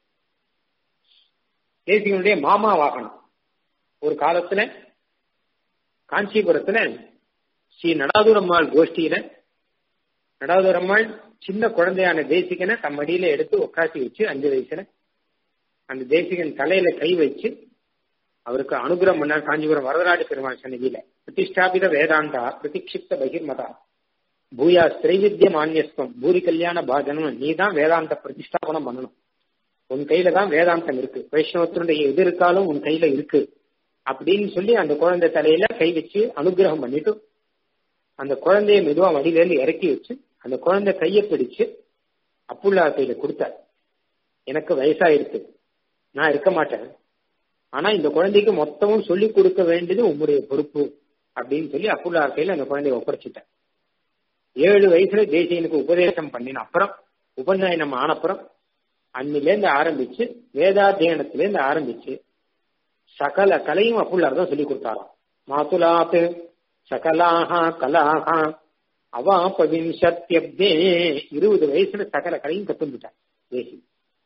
தேசிகனுடைய மாமா வாகனம் ஒரு காலத்துல காஞ்சிபுரத்துல ஸ்ரீ நடாதுரம்மாள் கோஷ்டியில நடாதுரம்மாள் சின்ன குழந்தையான தேசிகனை தம் மடியில எடுத்து உட்காத்தி வச்சு அஞ்சு வயசுல அந்த தேசிகன் தலையில கை வச்சு அவருக்கு அனுகிரம் பண்ணார் காஞ்சிபுரம் வரதராஜ பெருமாள் சன்னிதியில பிரதிஷ்டாபித வேதாந்தா பிரதிக்ஷிப்த பகிர்மதா பூயா ஸ்திரைவித்ய மானியஸ்வம் பூரி கல்யாண பாஜனம் நீ தான் வேதாந்த பிரதிஷ்டாபனம் பண்ணணும் உன் கையில தான் வேதாந்தம் இருக்கு வைஷ்ணவத்தினுடைய எது இருக்காலும் உன் கையில இருக்கு அப்படின்னு சொல்லி அந்த குழந்தை தலையில கை வச்சு அனுகிரகம் பண்ணிட்டு அந்த குழந்தைய மெதுவா வடிவேல இறக்கி வச்சு அந்த குழந்தை கையை பிடிச்சு அப்புல்லா கையில கொடுத்தார் எனக்கு வயசாயிருக்கு நான் இருக்க மாட்டேன் ஆனா இந்த குழந்தைக்கு மொத்தமும் சொல்லி கொடுக்க வேண்டியது உங்களுடைய பொறுப்பு அப்படின்னு சொல்லி அப்புல்லா கையில அந்த குழந்தைய ஒப்படைச்சிட்டேன் ஏழு வயசுல தேசியனுக்கு உபதேசம் பண்ணின அப்புறம் உபநயனம் ஆனப்புறம் அன்னிலேருந்து ஆரம்பிச்சு வேதாத்தியனத்திலேருந்து ஆரம்பிச்சு சகல கலையும் அப்புள்ளார் தான் சொல்லி கொடுத்தாராம் மாதுலாத்து சகலாக கலாக அவாபவிம்சத்தியப்தே இருபது வயசுல சகல கலையும் கத்துந்துட்டார் தேசி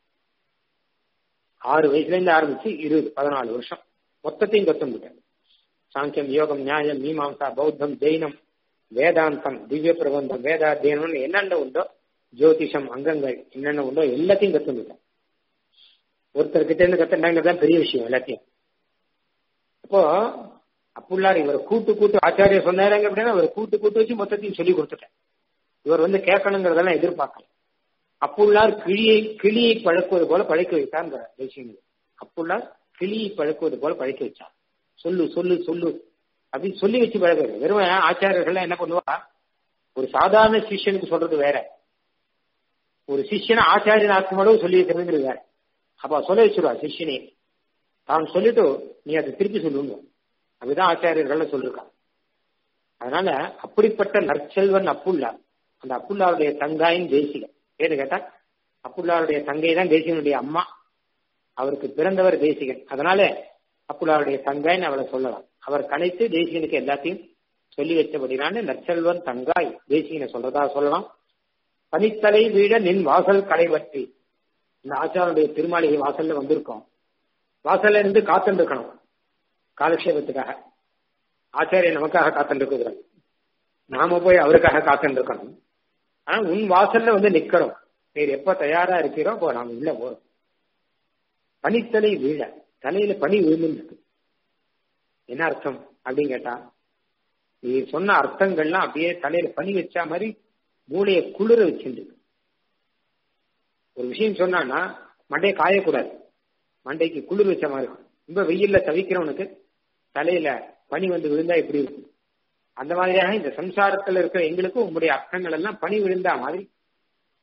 ஆறு வயசுல இருந்து ஆரம்பிச்சு இருபது பதினாலு வருஷம் மொத்தத்தையும் கத்துந்துட்டார் சாங்கியம் யோகம் நியாயம் மீமாம்சா பௌத்தம் ஜெயினம் வேதாந்தம் திவ்ய பிரபந்தம் வேதாத்தியனம் என்னென்ன உண்டோ ஜோதிஷம் அங்கங்கள் என்னென்ன உண்டோ எல்லாத்தையும் கத்துந்துட்டார் ஒருத்தர்கிட்ட இருந்து கத்துட்டாங்கிறது பெரிய விஷயம் எல்லாத்தையும் அப்போ அப்புள்ளார் இவர் கூட்டு கூட்டு ஆச்சாரியர் சொன்னாருங்க அப்படின்னா அவர் கூட்டு கூட்டு வச்சு மொத்தத்தையும் சொல்லி கொடுத்துட்டேன் இவர் வந்து கேட்கணுங்கிறதெல்லாம் எதிர்பார்க்கல அப்புள்ளார் கிளியை கிளியை பழக்குவது போல பழக்க வைத்தாங்கிற விஷயங்கள் அப்புள்ளார் கிளியை பழக்குவது போல பழக்க வச்சார் சொல்லு சொல்லு சொல்லு அப்படின்னு சொல்லி வச்சு பழகிறது வெறும் ஆச்சாரியர்கள்லாம் என்ன பண்ணுவா ஒரு சாதாரண சிஷ்யனுக்கு சொல்றது வேற ஒரு சிஷ்யனை ஆச்சாரியன் ஆத்மாவோட சொல்லி வைக்கிறதுங்கிறது வேற அப்ப சொல்ல வச்சிருவா சிஷ்யனே தான் சொல்லிட்டு நீ அதை திருப்பி சொல்லுங்க அதுதான் ஆச்சாரியர்கள் சொல்லிருக்காங்க அதனால அப்படிப்பட்ட நற்செல்வன் அப்புல்லா அந்த அப்புல்லாவுடைய தங்காயின் தேசிகன் ஏன்னு கேட்டா அப்புல்லாருடைய தங்கை தான் தேசிகனுடைய அம்மா அவருக்கு பிறந்தவர் தேசிகன் அதனால அப்புல்லாருடைய தங்காய்னு அவளை சொல்லலாம் அவர் கணைத்து தேசிகனுக்கு எல்லாத்தையும் சொல்லி வச்சபடினால நற்செல்வன் தங்காய் தேசிகனை சொல்றதா சொல்லலாம் பனித்தலை வீழ நின் வாசல் களைவற்றி இந்த ஆச்சாரனுடைய திருமாளிகை வாசல்ல வந்திருக்கோம் வாசல்ல இருந்து காத்துட்டு இருக்கணும் காலக்ஷேபத்துக்காக ஆச்சாரியர் நமக்காக காத்துட்டு இருக்கிறார் நாம போய் அவருக்காக காத்துட்டு இருக்கணும் ஆனா உன் வாசல்ல வந்து நிக்கணும் நீர் எப்ப தயாரா இருக்கிறோ அப்போ நாம உள்ள போறோம் பனித்தலை வீழ தலையில பனி விழுந்து இருக்கு என்ன அர்த்தம் அப்படின்னு கேட்டா நீ சொன்ன அர்த்தங்கள்லாம் அப்படியே தலையில பனி வச்சா மாதிரி மூளையை குளிர வச்சுருக்கு ஒரு விஷயம் சொன்னான்னா மண்டையை காயக்கூடாது மண்டைக்கு குளிர் வச்ச மாதிரி இருக்கும் ரொம்ப வெயில்ல தவிக்கிறவனுக்கு தலையில பனி வந்து விழுந்தா எப்படி இருக்கும் அந்த மாதிரியாக இந்த சம்சாரத்துல இருக்கிற எங்களுக்கும் உங்களுடைய அர்த்தங்கள் எல்லாம் பனி விழுந்தா மாதிரி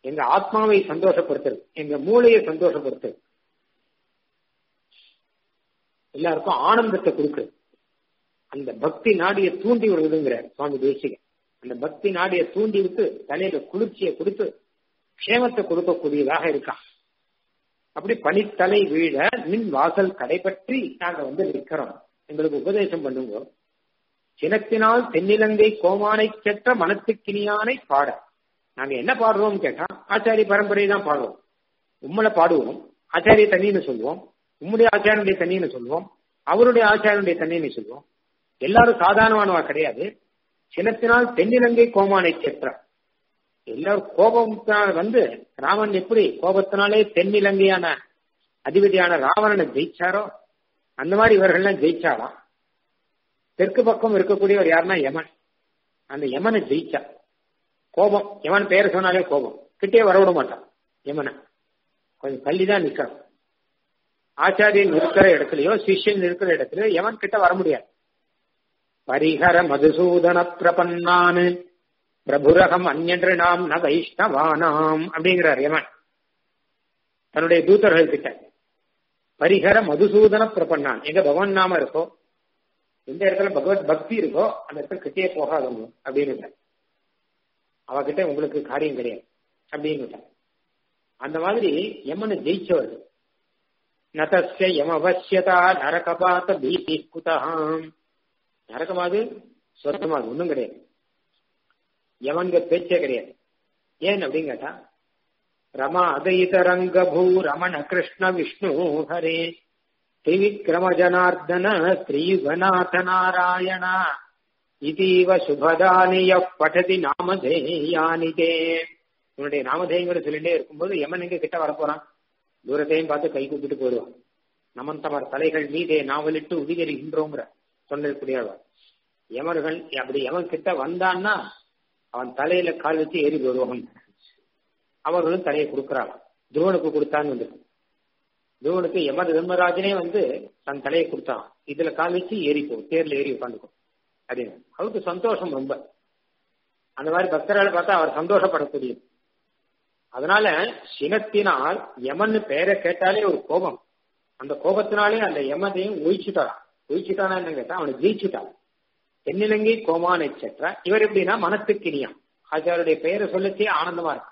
எங்க ஆத்மாவை சந்தோஷப்படுத்துறது எங்க மூளையை சந்தோஷப்படுத்துறது எல்லாருக்கும் ஆனந்தத்தை கொடுக்குறது அந்த பக்தி நாடிய தூண்டி விடுவதுங்கிற சுவாமி தேசிகன் அந்த பக்தி நாடிய தூண்டி விட்டு தலையில குளிர்ச்சியை கொடுத்து க்ஷேமத்தை கொடுக்கக்கூடியதாக இருக்கான் அப்படி பனித்தலை வீழ மின் வாசல் கடை பற்றி நாங்க வந்து நிற்கிறோம் எங்களுக்கு உபதேசம் பண்ணுங்க சினத்தினால் தென்னிலங்கை கோமானை கேட்ட மனத்துக்கினியானை பாட நாங்க என்ன பாடுறோம் கேட்டா ஆச்சாரிய பரம்பரை தான் பாடுவோம் உம்மளை பாடுவோம் ஆச்சாரிய தண்ணின்னு சொல்லுவோம் உம்முடைய ஆச்சாரனுடைய தண்ணின்னு சொல்லுவோம் அவருடைய ஆச்சாரனுடைய தண்ணின்னு சொல்லுவோம் எல்லாரும் சாதாரணமானவா கிடையாது சினத்தினால் தென்னிலங்கை கோமானை கேட்ட எல்லாரும் கோபத்தினால் வந்து ராமன் எப்படி கோபத்தினாலே தென்னிலங்கையான அதிபதியான ராவணனை ஜெயிச்சாரோ அந்த மாதிரி இவர்கள்லாம் ஜெயிச்சாலாம் தெற்கு பக்கம் இருக்கக்கூடியவர் யாருன்னா யமன் அந்த யமனை ஜெயிச்சா கோபம் யமன் பெயர் சொன்னாலே கோபம் கிட்டே வரவிட மாட்டான் யமனை கொஞ்சம் தள்ளி தான் நிக்கணும் ஆச்சாரியன் இருக்கிற இடத்துலயோ சிஷ்யன் இருக்கிற இடத்துலயோ யமன் கிட்ட வர முடியாது பரிஹர மதுசூதன பிரபன்னானு பிரபுரகம் அந்நன்று நாம் ந வைஷ்ணவானாம் அப்படிங்கிறார் யமன் தன்னுடைய தூதர்கள் கிட்ட பரிஹர மதுசூதன பிரபன்னான் எங்க பகவான் நாம இருக்கோ எந்த இடத்துல பகவத் பக்தி இருக்கோ அந்த இடத்துல கிட்டே போகாதவங்க அப்படின்னு அவகிட்ட உங்களுக்கு காரியம் கிடையாது அப்படின்னு அந்த மாதிரி யமனை ஜெயிச்சவர்கள் நதஸ்ய யமவசியதா நரகபாத்த பீதி குதஹாம் நரகமாது சொர்க்கமாது ஒன்றும் கிடையாது யமன்க பேச்சே கிடையாது ஏன் அப்படின்னு கேட்டா ரமா அதயித ரங்க பூ ரமண கிருஷ்ண விஷ்ணு ஹரே திரிவிக்ரம ஜனார்தன ஸ்ரீயுகநாத நாராயண இதீவ சுபதானிய படதி நாமதேயானி தே உன்னுடைய நாமதேயங்கிற சொல்லிட்டே இருக்கும்போது யமன் எங்க கிட்ட வரப்போறான் தூரத்தையும் பார்த்து கை கூப்பிட்டு போயிடுவான் நமந்தமர் தலைகள் மீதே நாவலிட்டு உதிகரிகின்றோங்கிற சொல்லக்கூடியவர் யமர்கள் அப்படி யமன் கிட்ட வந்தான்னா அவன் தலையில கால் வச்சு ஏறி போடுவான் அவர்களும் தலையை கொடுக்கிறாள் துருவனுக்கு கொடுத்தான்னு வந்து துருவனுக்கு யம தர்மராஜனே வந்து தன் தலையை கொடுத்தான் இதுல கால் வச்சு ஏறிப்போ தேர்ல ஏறி உட்காந்துக்கும் அப்படின்னு அவருக்கு சந்தோஷம் ரொம்ப அந்த மாதிரி பக்தர்களை பார்த்தா அவர் சந்தோஷப்படக்கூடியது அதனால சினத்தினால் யமன் பெயரை கேட்டாலே ஒரு கோபம் அந்த கோபத்தினாலே அந்த யமதையும் ஒழிச்சுட்டான் ஒழிச்சுட்டானா என்ன கேட்டா அவனை ஜெயிச்சுட்டான் தென்னிலங்கை கோமான் எக்ஸெட்ரா இவர் எப்படின்னா மனத்துக்கினியான் ஆச்சாருடைய பெயரை சொல்லச்சே ஆனந்தமா இருக்கு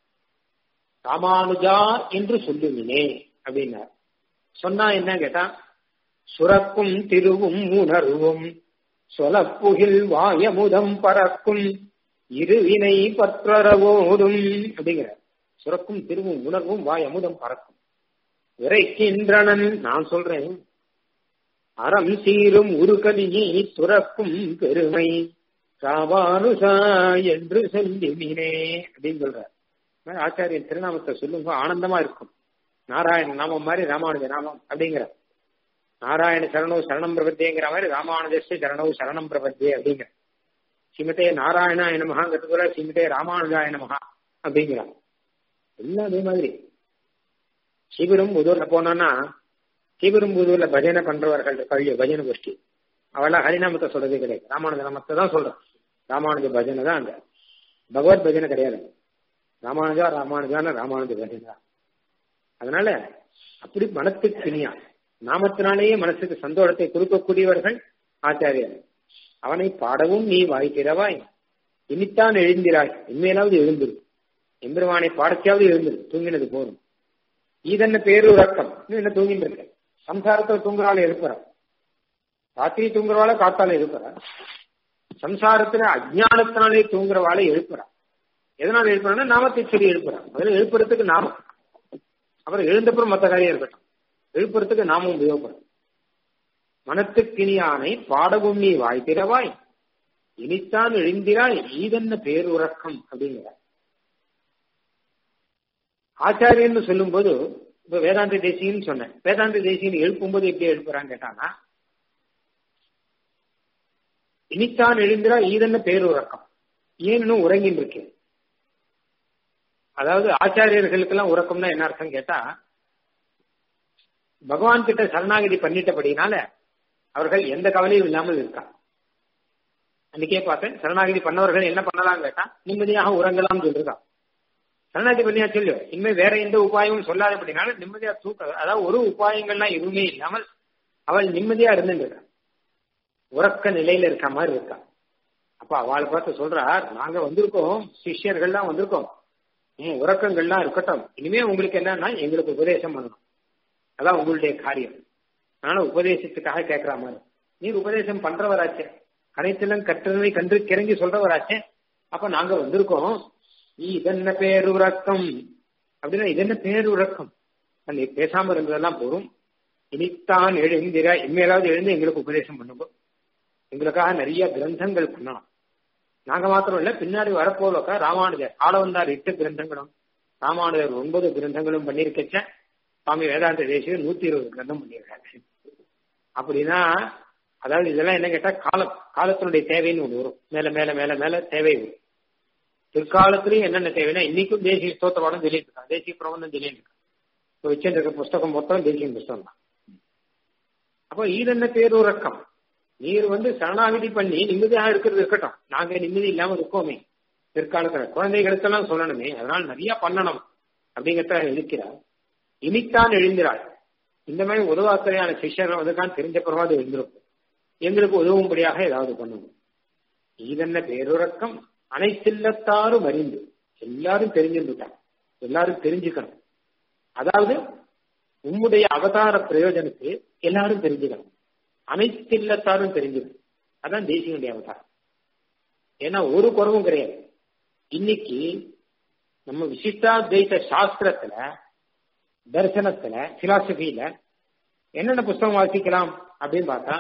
ராமானுஜா என்று சொல்லுவினே அப்படின்னார் சொன்னா என்ன கேட்டா சுரக்கும் திருவும் உணர்வும் சொலப்புகில் வாயமுதம் பறக்கும் இருவினை பற்றரவோடும் அப்படிங்கிற சுரக்கும் திருவும் உணர்வும் வாய் அமுதம் பறக்கும் விரைக்கின்றனன் நான் சொல்றேன் அறம் சீரும் உருகலியை துறக்கும் பெருமை ராமானுசா என்று சொல்லினே அப்படின்னு சொல்றார் ஆச்சாரியன் திருநாமத்தை சொல்லுங்க ஆனந்தமா இருக்கும் நாராயண நாமம் மாதிரி ராமானுஜ நாமம் அப்படிங்கிற நாராயண சரணோ சரணம் பிரபத்தியங்கிற மாதிரி ராமானுஜஸ்ய சரணோ சரணம் பிரபத்தியே அப்படிங்கிற ஸ்ரீமதே நாராயணாய நமகாங்கிறது கூட ஸ்ரீமதே ராமானுஜாய நமகா அப்படிங்கிறான் எல்லாம் அதே மாதிரி ஸ்ரீபெரும்புதூர்ல போனோம்னா ஸ்ரீபெரும்புதூர்ல பஜனை பண்றவர்கள் கழிய பஜனை கோஷ்டி அவெல்லாம் ஹரிநாமத்தை சொல்றதே கிடையாது ராமானுஜ நாமத்தை தான் சொல்றான் ராமானுஜ பஜனை தான் அங்க பகவத் பஜனை கிடையாது ராமானுஜா ராமானுஜான ராமானுஜ பஜனை தான் அதனால அப்படி மனத்துக்கு இனியா நாமத்தினாலேயே மனசுக்கு சந்தோஷத்தை கொடுக்கக்கூடியவர்கள் ஆச்சாரியர் அவனை பாடவும் நீ வாய்க்கிறவாய் இனித்தான் எழுந்திராய் இனிமேலாவது எழுந்திரு எம்பெருமானை பாடச்சாவது எழுந்திரு தூங்கினது போதும் இதென்ன பேருறக்கம் என்ன தூங்கிட்டு இருக்க சம்சாரத்துல தூங்குறாள் எழுப்புறான் ராத்திரி தூங்குறவாள காத்தால எழுப்புறா சம்சாரத்துல அஜானத்தினாலே தூங்குறவாளை எழுப்புறா எதனால எழுப்புறான்னா நாமத்தை சொல்லி எழுப்புறான் அதுல எழுப்புறதுக்கு நாமம் அப்புறம் எழுந்தப்புறம் மற்ற காரியம் இருக்கட்டும் எழுப்புறதுக்கு நாமம் உபயோகப்படும் மனத்துக்கினியானை பாடவும் நீ வாய் திறவாய் இனித்தான் எழுந்திராய் ஈதென்ன பேருறக்கம் அப்படிங்கிறார் ஆச்சாரியன்னு சொல்லும் போது இப்ப வேதாந்த தேசியன்னு சொன்னேன் வேதாந்த தேசியன் எழுப்பும்போது எப்படி எழுப்புறான்னு கேட்டானா இனித்தான் எழுந்திரா ஈதென்ன பேருறக்கம் ஏன்னு உறங்கின்னு இருக்கு அதாவது ஆச்சாரியர்களுக்கெல்லாம் உறக்கம்னா என்ன அர்த்தம் கேட்டா பகவான் கிட்ட சரணாகதி பண்ணிட்டபடினால அவர்கள் எந்த கவலையும் இல்லாமல் இருக்காங்க அன்னைக்கே பார்த்தேன் சரணாகதி பண்ணவர்கள் என்ன பண்ணலாம் கேட்டா நிம்மதியாக உறங்கலாம் சொல்லிருக்கான் சரணாகதி பண்ணியா சொல்லு இனிமே வேற எந்த உபாயமும் சொல்லாத அப்படின்னால நிம்மதியா தூக்க அதாவது ஒரு உபாயங்கள்லாம் எதுவுமே இல்லாமல் அவள் நிம்மதியா இருந்துட்டு உறக்க நிலையில இருக்க மாதிரி இருக்கா அப்ப அவளை பார்த்து சொல்றா நாங்க வந்திருக்கோம் சிஷ்யர்கள்லாம் வந்திருக்கோம் உம் உறக்கங்கள்லாம் இருக்கட்டும் இனிமே உங்களுக்கு என்னன்னா எங்களுக்கு உபதேசம் பண்ணணும் அதான் உங்களுடைய காரியம் அதனால உபதேசத்துக்காக கேட்கிற மாதிரி நீர் உபதேசம் பண்றவராச்சே அனைத்திலும் கற்றதை கன்று கிறங்கி சொல்றவராச்சே அப்ப நாங்க வந்திருக்கோம் இதென்ன பேருறக்கம் அப்படின்னா இதென்ன பேருறக்கம் நீ பேசாம இருந்ததெல்லாம் போதும் இனித்தான் எழுந்திர இனிமேலாவது எழுந்து எங்களுக்கு உபதேசம் பண்ணுங்க எங்களுக்காக நிறைய கிரந்தங்கள் பண்ணணும் நாங்க மாத்திரம் இல்ல பின்னாடி வரப்போலக்கா ராமானுஜர் ஆளவந்தார் எட்டு கிரந்தங்களும் ராமானுஜர் ஒன்பது கிரந்தங்களும் பண்ணியிருக்கச்ச சுவாமி வேதாந்த தேசிய நூத்தி இருபது கிரந்தம் பண்ணியிருக்காரு அப்படின்னா அதாவது இதெல்லாம் என்ன கேட்டா காலம் காலத்தினுடைய தேவைன்னு ஒண்ணு வரும் மேல மேல மேல மேல தேவை வரும் பிற்காலத்திலயும் என்னென்ன தேவைன்னா இன்னைக்கும் தேசிய ஸ்தோத்திரவாடம் சொல்லிட்டு இருக்கான் தேசிய பிரபந்தம் சொல்லிட்டு இருக்கான் இப்போ வச்சுருக்க புஸ்தகம் மொத்தம் தேசிய புஸ்தகம் தான் அப்போ ஈதென்ன பேருறக்கம் நீர் வந்து சரணாகதி பண்ணி நிம்மதியாக இருக்கிறது இருக்கட்டும் நாங்க நிம்மதி இல்லாம இருக்கோமே பிற்காலத்துல குழந்தைகளுக்கெல்லாம் சொல்லணுமே அதனால நிறைய பண்ணணும் அப்படிங்கிறத இருக்கிறார் இனித்தான் எழுந்திராள் இந்த மாதிரி உதவாக்கரையான சிஷ்யர்கள் வந்து தெரிஞ்ச பிறவாது எழுந்திருக்கும் எங்களுக்கு உதவும்படியாக ஏதாவது பண்ணணும் இதென்ன பேருறக்கம் அனைத்தில்லத்தாரும் அறிந்து எல்லாரும் தெரிஞ்சுட்டாங்க எல்லாரும் தெரிஞ்சுக்கணும் அதாவது உம்முடைய அவதார பிரயோஜனத்தை எல்லாரும் தெரிஞ்சுக்கணும் அனைத்தில்லத்தாரும் தெரிஞ்சுக்கணும் அதான் தேசியனுடைய அவதாரம் ஏன்னா ஒரு குறவும் கிடையாது இன்னைக்கு நம்ம விசிஷ்டாத்வைத சாஸ்திரத்துல தரிசனத்துல பிலாசபியில என்னென்ன புஸ்தகம் வாசிக்கலாம் அப்படின்னு பார்த்தா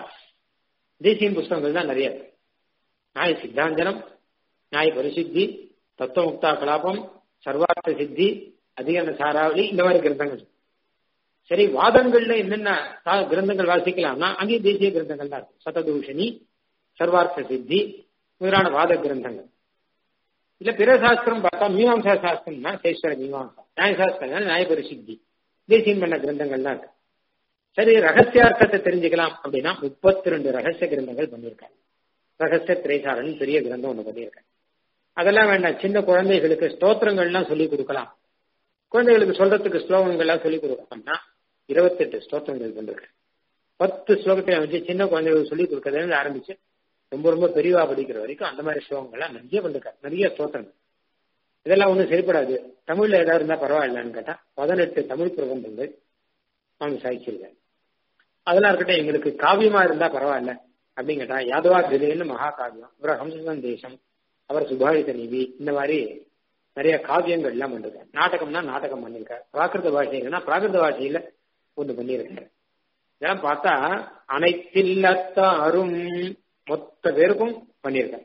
தேசிய புஸ்தகங்கள் தான் நிறைய இருக்கு நியாய சித்தாந்தனம் நியாய பரிசுத்தி தத்துவமுக்தா கலாபம் சர்வார்த்த சித்தி அதிகரண சாராவளி இந்த மாதிரி கிரந்தங்கள் சரி வாதங்கள்ல என்னென்ன கிரந்தங்கள் வாசிக்கலாம்னா அங்கேயும் தேசிய கிரந்தங்கள் தான் இருக்கு சததூஷணி சர்வார்த்த சித்தி முதலான வாத கிரந்தங்கள் இல்ல பிற சாஸ்திரம் பார்த்தா மீமாசா சாஸ்திரம்னா சேஸ்வர மீமாசா நியாய சாஸ்திரங்கள் நியாய பரிசுத்தி தேசியம் பண்ண கிரந்தங்கள் தான் இருக்கு சரி ரகசியார்த்தத்தை தெரிஞ்சுக்கலாம் அப்படின்னா முப்பத்தி ரெண்டு ரகசிய கிரந்தங்கள் பண்ணியிருக்காங்க ரகசிய திரைசாரன் பெரிய கிரந்தம் ஒண்ணு பண்ணியிருக்காங்க அதெல்லாம் வேண்டாம் சின்ன குழந்தைகளுக்கு ஸ்தோத்திரங்கள்லாம் சொல்லி கொடுக்கலாம் குழந்தைகளுக்கு சொல்றதுக்கு ஸ்லோகங்கள்லாம் சொல்லி கொடுக்கணும்னா இருபத்தெட்டு ஸ்தோத்திரங்கள் பண்ணிருக்கேன் பத்து ஸ்லோகத்தை வச்சு சின்ன குழந்தைகளுக்கு சொல்லி கொடுக்கறதுல ஆரம்பிச்சு ரொம்ப ரொம்ப பெரியவா படிக்கிற வரைக்கும் அந்த மாதிரி ஸ்லோகங்கள்லாம் நிறைய பண்ணிருக்காரு நிறைய ஸ்தோத்திரங்கள் இதெல்லாம் ஒன்றும் சரிப்படாது தமிழ்ல ஏதாவது இருந்தா பரவாயில்லன்னு கேட்டா பதினெட்டு தமிழ் பிரபந்தங்கள் அவங்க சாய்ச்சிருக்காரு அதெல்லாம் இருக்கட்டும் எங்களுக்கு காவியமா இருந்தா பரவாயில்ல அப்படின்னு கேட்டா யாதவா திடீர்னு மகா காவியம் அப்புறம் ஹம்சன் தேசம் அவர் சுபாஷித நிதி இந்த மாதிரி நிறைய காவியங்கள் எல்லாம் பண்ணிருக்காரு நாடகம்னா நாடகம் பண்ணிருக்காரு பிராகிருத பாஷைகள்னா பிராகிருத பாஷையில ஒன்று பண்ணியிருக்காரு இதெல்லாம் பார்த்தா அனைத்தில்லத்தாரும் மொத்த பேருக்கும் பண்ணியிருக்காரு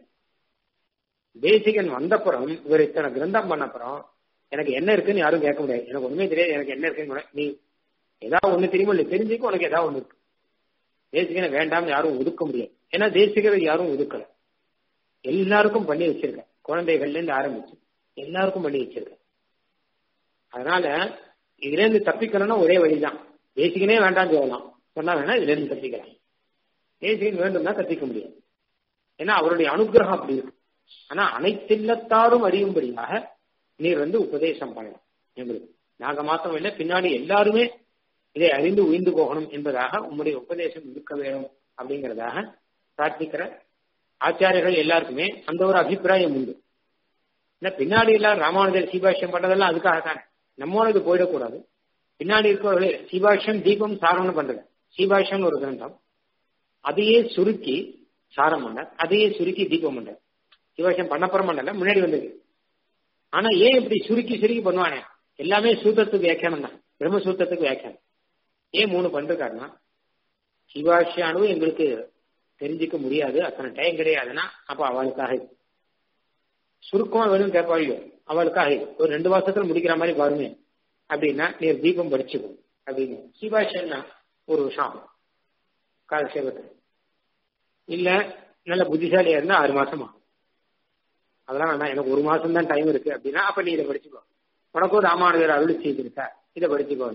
தேசிகன் வந்தப்புறம் இவர் இத்தனை கிரந்தம் பண்ணப்புறம் எனக்கு என்ன இருக்குன்னு யாரும் கேட்க முடியாது எனக்கு ஒண்ணுமே தெரியாது எனக்கு என்ன இருக்குன்னு நீ ஏதாவது ஒண்ணு தெரியுமோ இல்லை தெரிஞ்சுக்க உனக்கு ஏதாவது ஒண்ணு இருக்கு தேசிகனை வேண்டாம்னு யாரும் ஒதுக்க முடியாது ஏன்னா தேசிகரை யாரும் ஒதுக்கல எல்லாருக்கும் பண்ணி வச்சிருக்க குழந்தைகள்ல இருந்து ஆரம்பிச்சு எல்லாருக்கும் பண்ணி வச்சிருக்க அதனால இதுல இருந்து தப்பிக்கணும்னா ஒரே வழிதான் தேசிகனே வேண்டாம் சொல்லலாம் சொன்னா வேணா இதுல இருந்து தப்பிக்கலாம் தேசிகன் வேண்டும்னா தப்பிக்க முடியாது ஏன்னா அவருடைய அனுகிரகம் அப்படி இருக்கு ஆனா அனைத்தில்லத்தாரும் அறியும்படியாக நீர் வந்து உபதேசம் பண்ணலாம் எங்களுக்கு நாங்க மாத்திரம் இல்லை பின்னாடி எல்லாருமே இதை அறிந்து உயிர்ந்து போகணும் என்பதாக உங்களுடைய உபதேசம் இருக்க வேணும் அப்படிங்கிறதாக பிரார்த்திக்கிற ஆச்சாரியர்கள் எல்லாருக்குமே அந்த ஒரு அபிப்பிராயம் உண்டு ஏன்னா பின்னாடி எல்லாம் ராமானுஜர் சீபாஷ்யம் பண்ணதெல்லாம் அதுக்காக தானே நம்மோட இது போயிடக்கூடாது பின்னாடி இருக்கிறவர்களே சீபாஷ்யம் தீபம் சாரம்னு பண்றது சீபாஷ்யம் ஒரு கிரந்தம் அதையே சுருக்கி சாரம் பண்ணார் அதையே சுருக்கி தீபம் பண்ணார் சீபாஷ்யம் பண்ணப்புறம் பண்ணல முன்னாடி வந்தது ஆனா ஏன் இப்படி சுருக்கி சுருக்கி பண்ணுவானே எல்லாமே சூத்திரத்துக்கு வியாக்கியானம் தான் பிரம்மசூத்திரத்துக்கு வியாக்கியானம் ஏன் மூணு பண்றாருன்னா சிவாஷியானு எங்களுக்கு தெரிஞ்சுக்க முடியாது அத்தனை டைம் கிடையாதுன்னா அப்ப அவளுக்காக சுருக்கமா வேணும் கேட்பாளியோ அவளுக்காக ஒரு ரெண்டு மாசத்துல முடிக்கிற மாதிரி பாருங்க அப்படின்னா நீர் தீபம் படிச்சுக்கோ அப்படின்னு சிவாஷன்னா ஒரு விஷயம் காலசேபத்தில் இல்ல நல்ல புத்திசாலியா இருந்தா ஆறு மாசம் ஆகும் அதெல்லாம் வேண்டாம் எனக்கு ஒரு மாசம் தான் டைம் இருக்கு அப்படின்னா அப்ப நீ இதை படிச்சுக்கோ உனக்கும் ராமானுஜர் அருள் செய்திருக்கா இதை படிச்சுக்கோ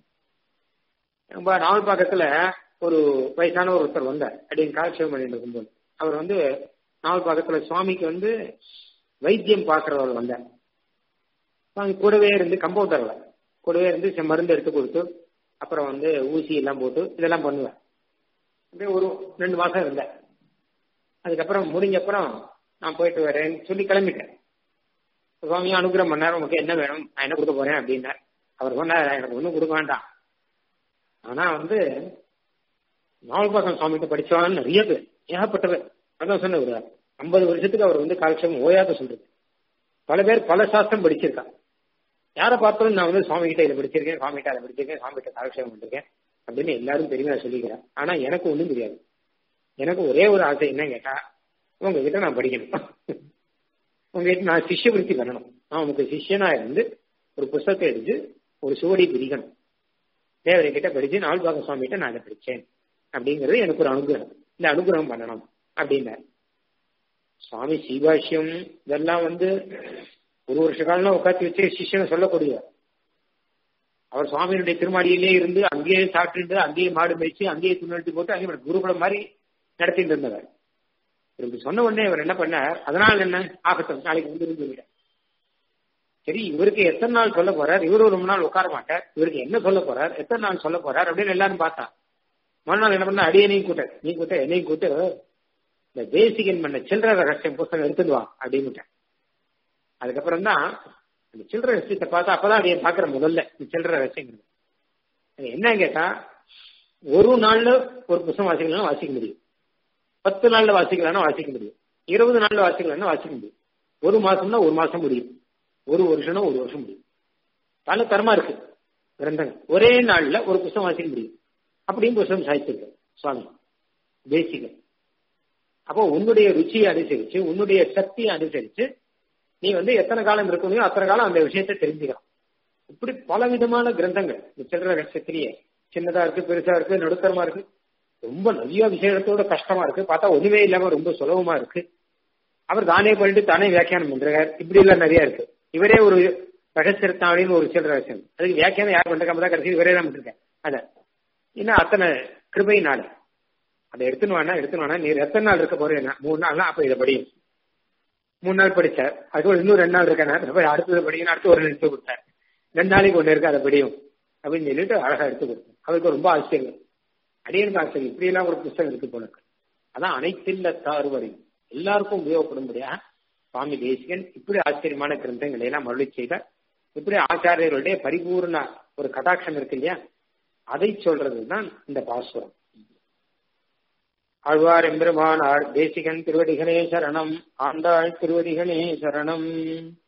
நம்ம நாவல் பக்கத்துல ஒரு வயசான ஒருத்தர் வந்தார் அப்படின்னு காலட்சேபம் பண்ணிட்டு இருக்கும்போது அவர் வந்து நாவல் பக்கத்துல சுவாமிக்கு வந்து வைத்தியம் பார்க்கிறவர் வந்தார் சுவாமி கூடவே இருந்து கம்பவுண்டர்ல கூடவே இருந்து செ- மருந்து எடுத்து கொடுத்து அப்புறம் வந்து ஊசி எல்லாம் போட்டு இதெல்லாம் பண்ணுவேன் அப்படியே ஒரு ரெண்டு மாசம் இருந்தேன் அதுக்கப்புறம் முடிஞ்ச அப்புறம் நான் போயிட்டு வரேன்னு சொல்லி கிளம்பிட்டேன் சுவாமி அனுகிரகம் பண்ணார் உனக்கு என்ன வேணும் நான் என்ன கொடுக்க போறேன் அப்படின்னார் அவர் சொன்னார் எனக்கு ஒன்றும் கொடுக்க வேண்டாம் ஆனா வந்து நாவல்பாக்கம் சுவாமிகிட்ட படிச்சவன் நிறைய பேர் ஏகப்பட்ட பேர் அதான் சொன்ன ஒரு ஐம்பது வருஷத்துக்கு அவர் வந்து காலட்சேபம் ஓயாத சொல்றது பல பேர் பல சாஸ்திரம் படிச்சிருக்கான் யாரை பார்த்தாலும் நான் வந்து சுவாமி கிட்ட இதை படிச்சிருக்கேன் சுவாமி கிட்ட அதை படிச்சிருக்கேன் சுவாமி கிட்ட காலட்சேபம் பண்ணிருக்கேன் அப்படின்னு எல்லாரும் பெருமையா சொல்லிக்கிறேன் ஆனா எனக்கு ஒண்ணும் தெரியாது எனக்கு ஒரே ஒரு ஆசை என்ன கேட்டா உங்ககிட்ட நான் படிக்கணும் உங்ககிட்ட நான் சிஷ்யவருத்தி பண்ணணும் நான் உங்களுக்கு சிஷ்யனா இருந்து ஒரு புஸ்தகத்தை எடுத்து ஒரு சுவடி பிரிக்கணும் தேவரை கிட்ட படிச்சு நால்பாக சுவாமி கிட்ட நான் இதை படிச்சேன் அப்படிங்கிறது எனக்கு ஒரு அனுகிரகம் இந்த அனுகிரகம் பண்ணணும் அப்படின்னாரு சுவாமி சீபாஷ்யம் இதெல்லாம் வந்து ஒரு வருஷ காலம் உட்காந்து வச்சு சிஷ்யனை சொல்லக்கூடிய அவர் சுவாமியினுடைய திருமாடியிலே இருந்து அங்கேயே சாப்பிட்டு அங்கேயே மாடு மேய்ச்சி அங்கேயே துணி போட்டு அங்கேயே குருகுலம் மாதிரி நடத்திட்டு இருந்தவர் இப்படி சொன்ன உடனே இவர் என்ன பண்ணார் அதனால என்ன ஆகட்டும் நாளைக்கு வந்து இருந்து விட சரி இவருக்கு எத்தனை நாள் சொல்ல போறார் இவரு ரொம்ப நாள் உட்கார மாட்டார் இவருக்கு என்ன சொல்ல போறார் எத்தனை நாள் சொல்ல போறார் அப்படின்னு எல்லாரும் பார்த்தா மறுநாள் என்ன பண்ண அடியனையும் கூட்ட நீ கூட்ட என்னையும் கூட்டு இந்த தேசிகன் பண்ண சில்லற ரகசியம் புஸ்தகம் எடுத்துட்டு வா அப்படின்னுட்டேன் அதுக்கப்புறம் தான் அந்த சில்லற ரகசியத்தை பார்த்தா அப்பதான் அதைய பாக்குற முதல்ல இந்த சில்லற ரகசியங்கிறது அது என்ன கேட்டா ஒரு நாள்ல ஒரு புத்தகம் வாசிக்கலாம் வாசிக்க முடியும் பத்து நாள்ல வாசிக்கலாம்னா வாசிக்க முடியும் இருபது நாள்ல வாசிக்கலாம்னா வாசிக்க முடியும் ஒரு மாசம்னா ஒரு மாசம் முடியும் ஒரு வருஷம்னா ஒரு வருஷம் முடியும் பல தரமா இருக்கு கிரந்தங்கள் ஒரே நாள்ல ஒரு புத்தகம் வாசிக்க முடியும் அப்படியும் புத்தகம் சாய்த்திருக்கு சுவாமி தேசிகன் அப்போ உன்னுடைய ருச்சியை அனுசரிச்சு உன்னுடைய சக்தியை அனுசரிச்சு நீ வந்து எத்தனை காலம் இருக்கணும் அத்தனை காலம் அந்த விஷயத்தை தெரிஞ்சுக்கலாம் இப்படி பல விதமான கிரந்தங்கள் இந்த சில்லற ரகசியத்திலேயே சின்னதா இருக்கு பெருசா இருக்கு நடுத்தரமா இருக்கு ரொம்ப நிறைய விஷயத்தோட கஷ்டமா இருக்கு பார்த்தா ஒண்ணுமே இல்லாம ரொம்ப சுலபமா இருக்கு அவர் தானே பண்ணிட்டு தானே வியாக்கியானம் பண்றார் இப்படி எல்லாம் நிறைய இருக்கு இவரே ஒரு ரகசியத்தாவின்னு ஒரு சில ரகசியம் அதுக்கு வியாக்கியானம் யார் பண்றாங்க தான் கடைசி இவரே தான் பண்ணிருக்கேன் அத இன்னும் அத்தனை கிருபை நாள் அதை எடுத்துன்னு வேணா எடுத்துன்னு வேணா நீ எத்தனை நாள் இருக்க போறேன் மூணு நாள்னா அப்ப இதை படியும் மூணு நாள் படிச்சார் அது இன்னும் ரெண்டு நாள் இருக்கேன் அடுத்தது படிக்கணும் அடுத்து ஒரு எடுத்து கொடுத்தார் ரெண்டு நாளைக்கு ஒண்ணு இருக்கு அதை படியும் அப்படின்னு சொல்லிட்டு அழகா எடுத்து கொடுத்தேன் அவருக்கு ரொம்ப ஆச்சரியம் அடியனுக்கு ஆச்சரியம் இப்படி எல்லாம் ஒரு புஸ்தகம் இருக்கு போல இருக்கு அதான் அனைத்தில்ல தாறுவரை எல்லாருக்கும் உபயோகப்படும்படியா சுவாமி தேசிகன் இப்படி ஆச்சரியமான கிரந்தங்களை எல்லாம் மறுளி செய்த இப்படி ஆச்சாரியர்களுடைய பரிபூர்ண ஒரு கடாட்சம் இருக்கு இல்லையா அதை சொல்றதுதான் இந்த பாசுரம் ஆழ்வார் எம்பெருமானார் தேசிகன் திருவடிகளே சரணம் ஆண்டாள் திருவடிகளே சரணம்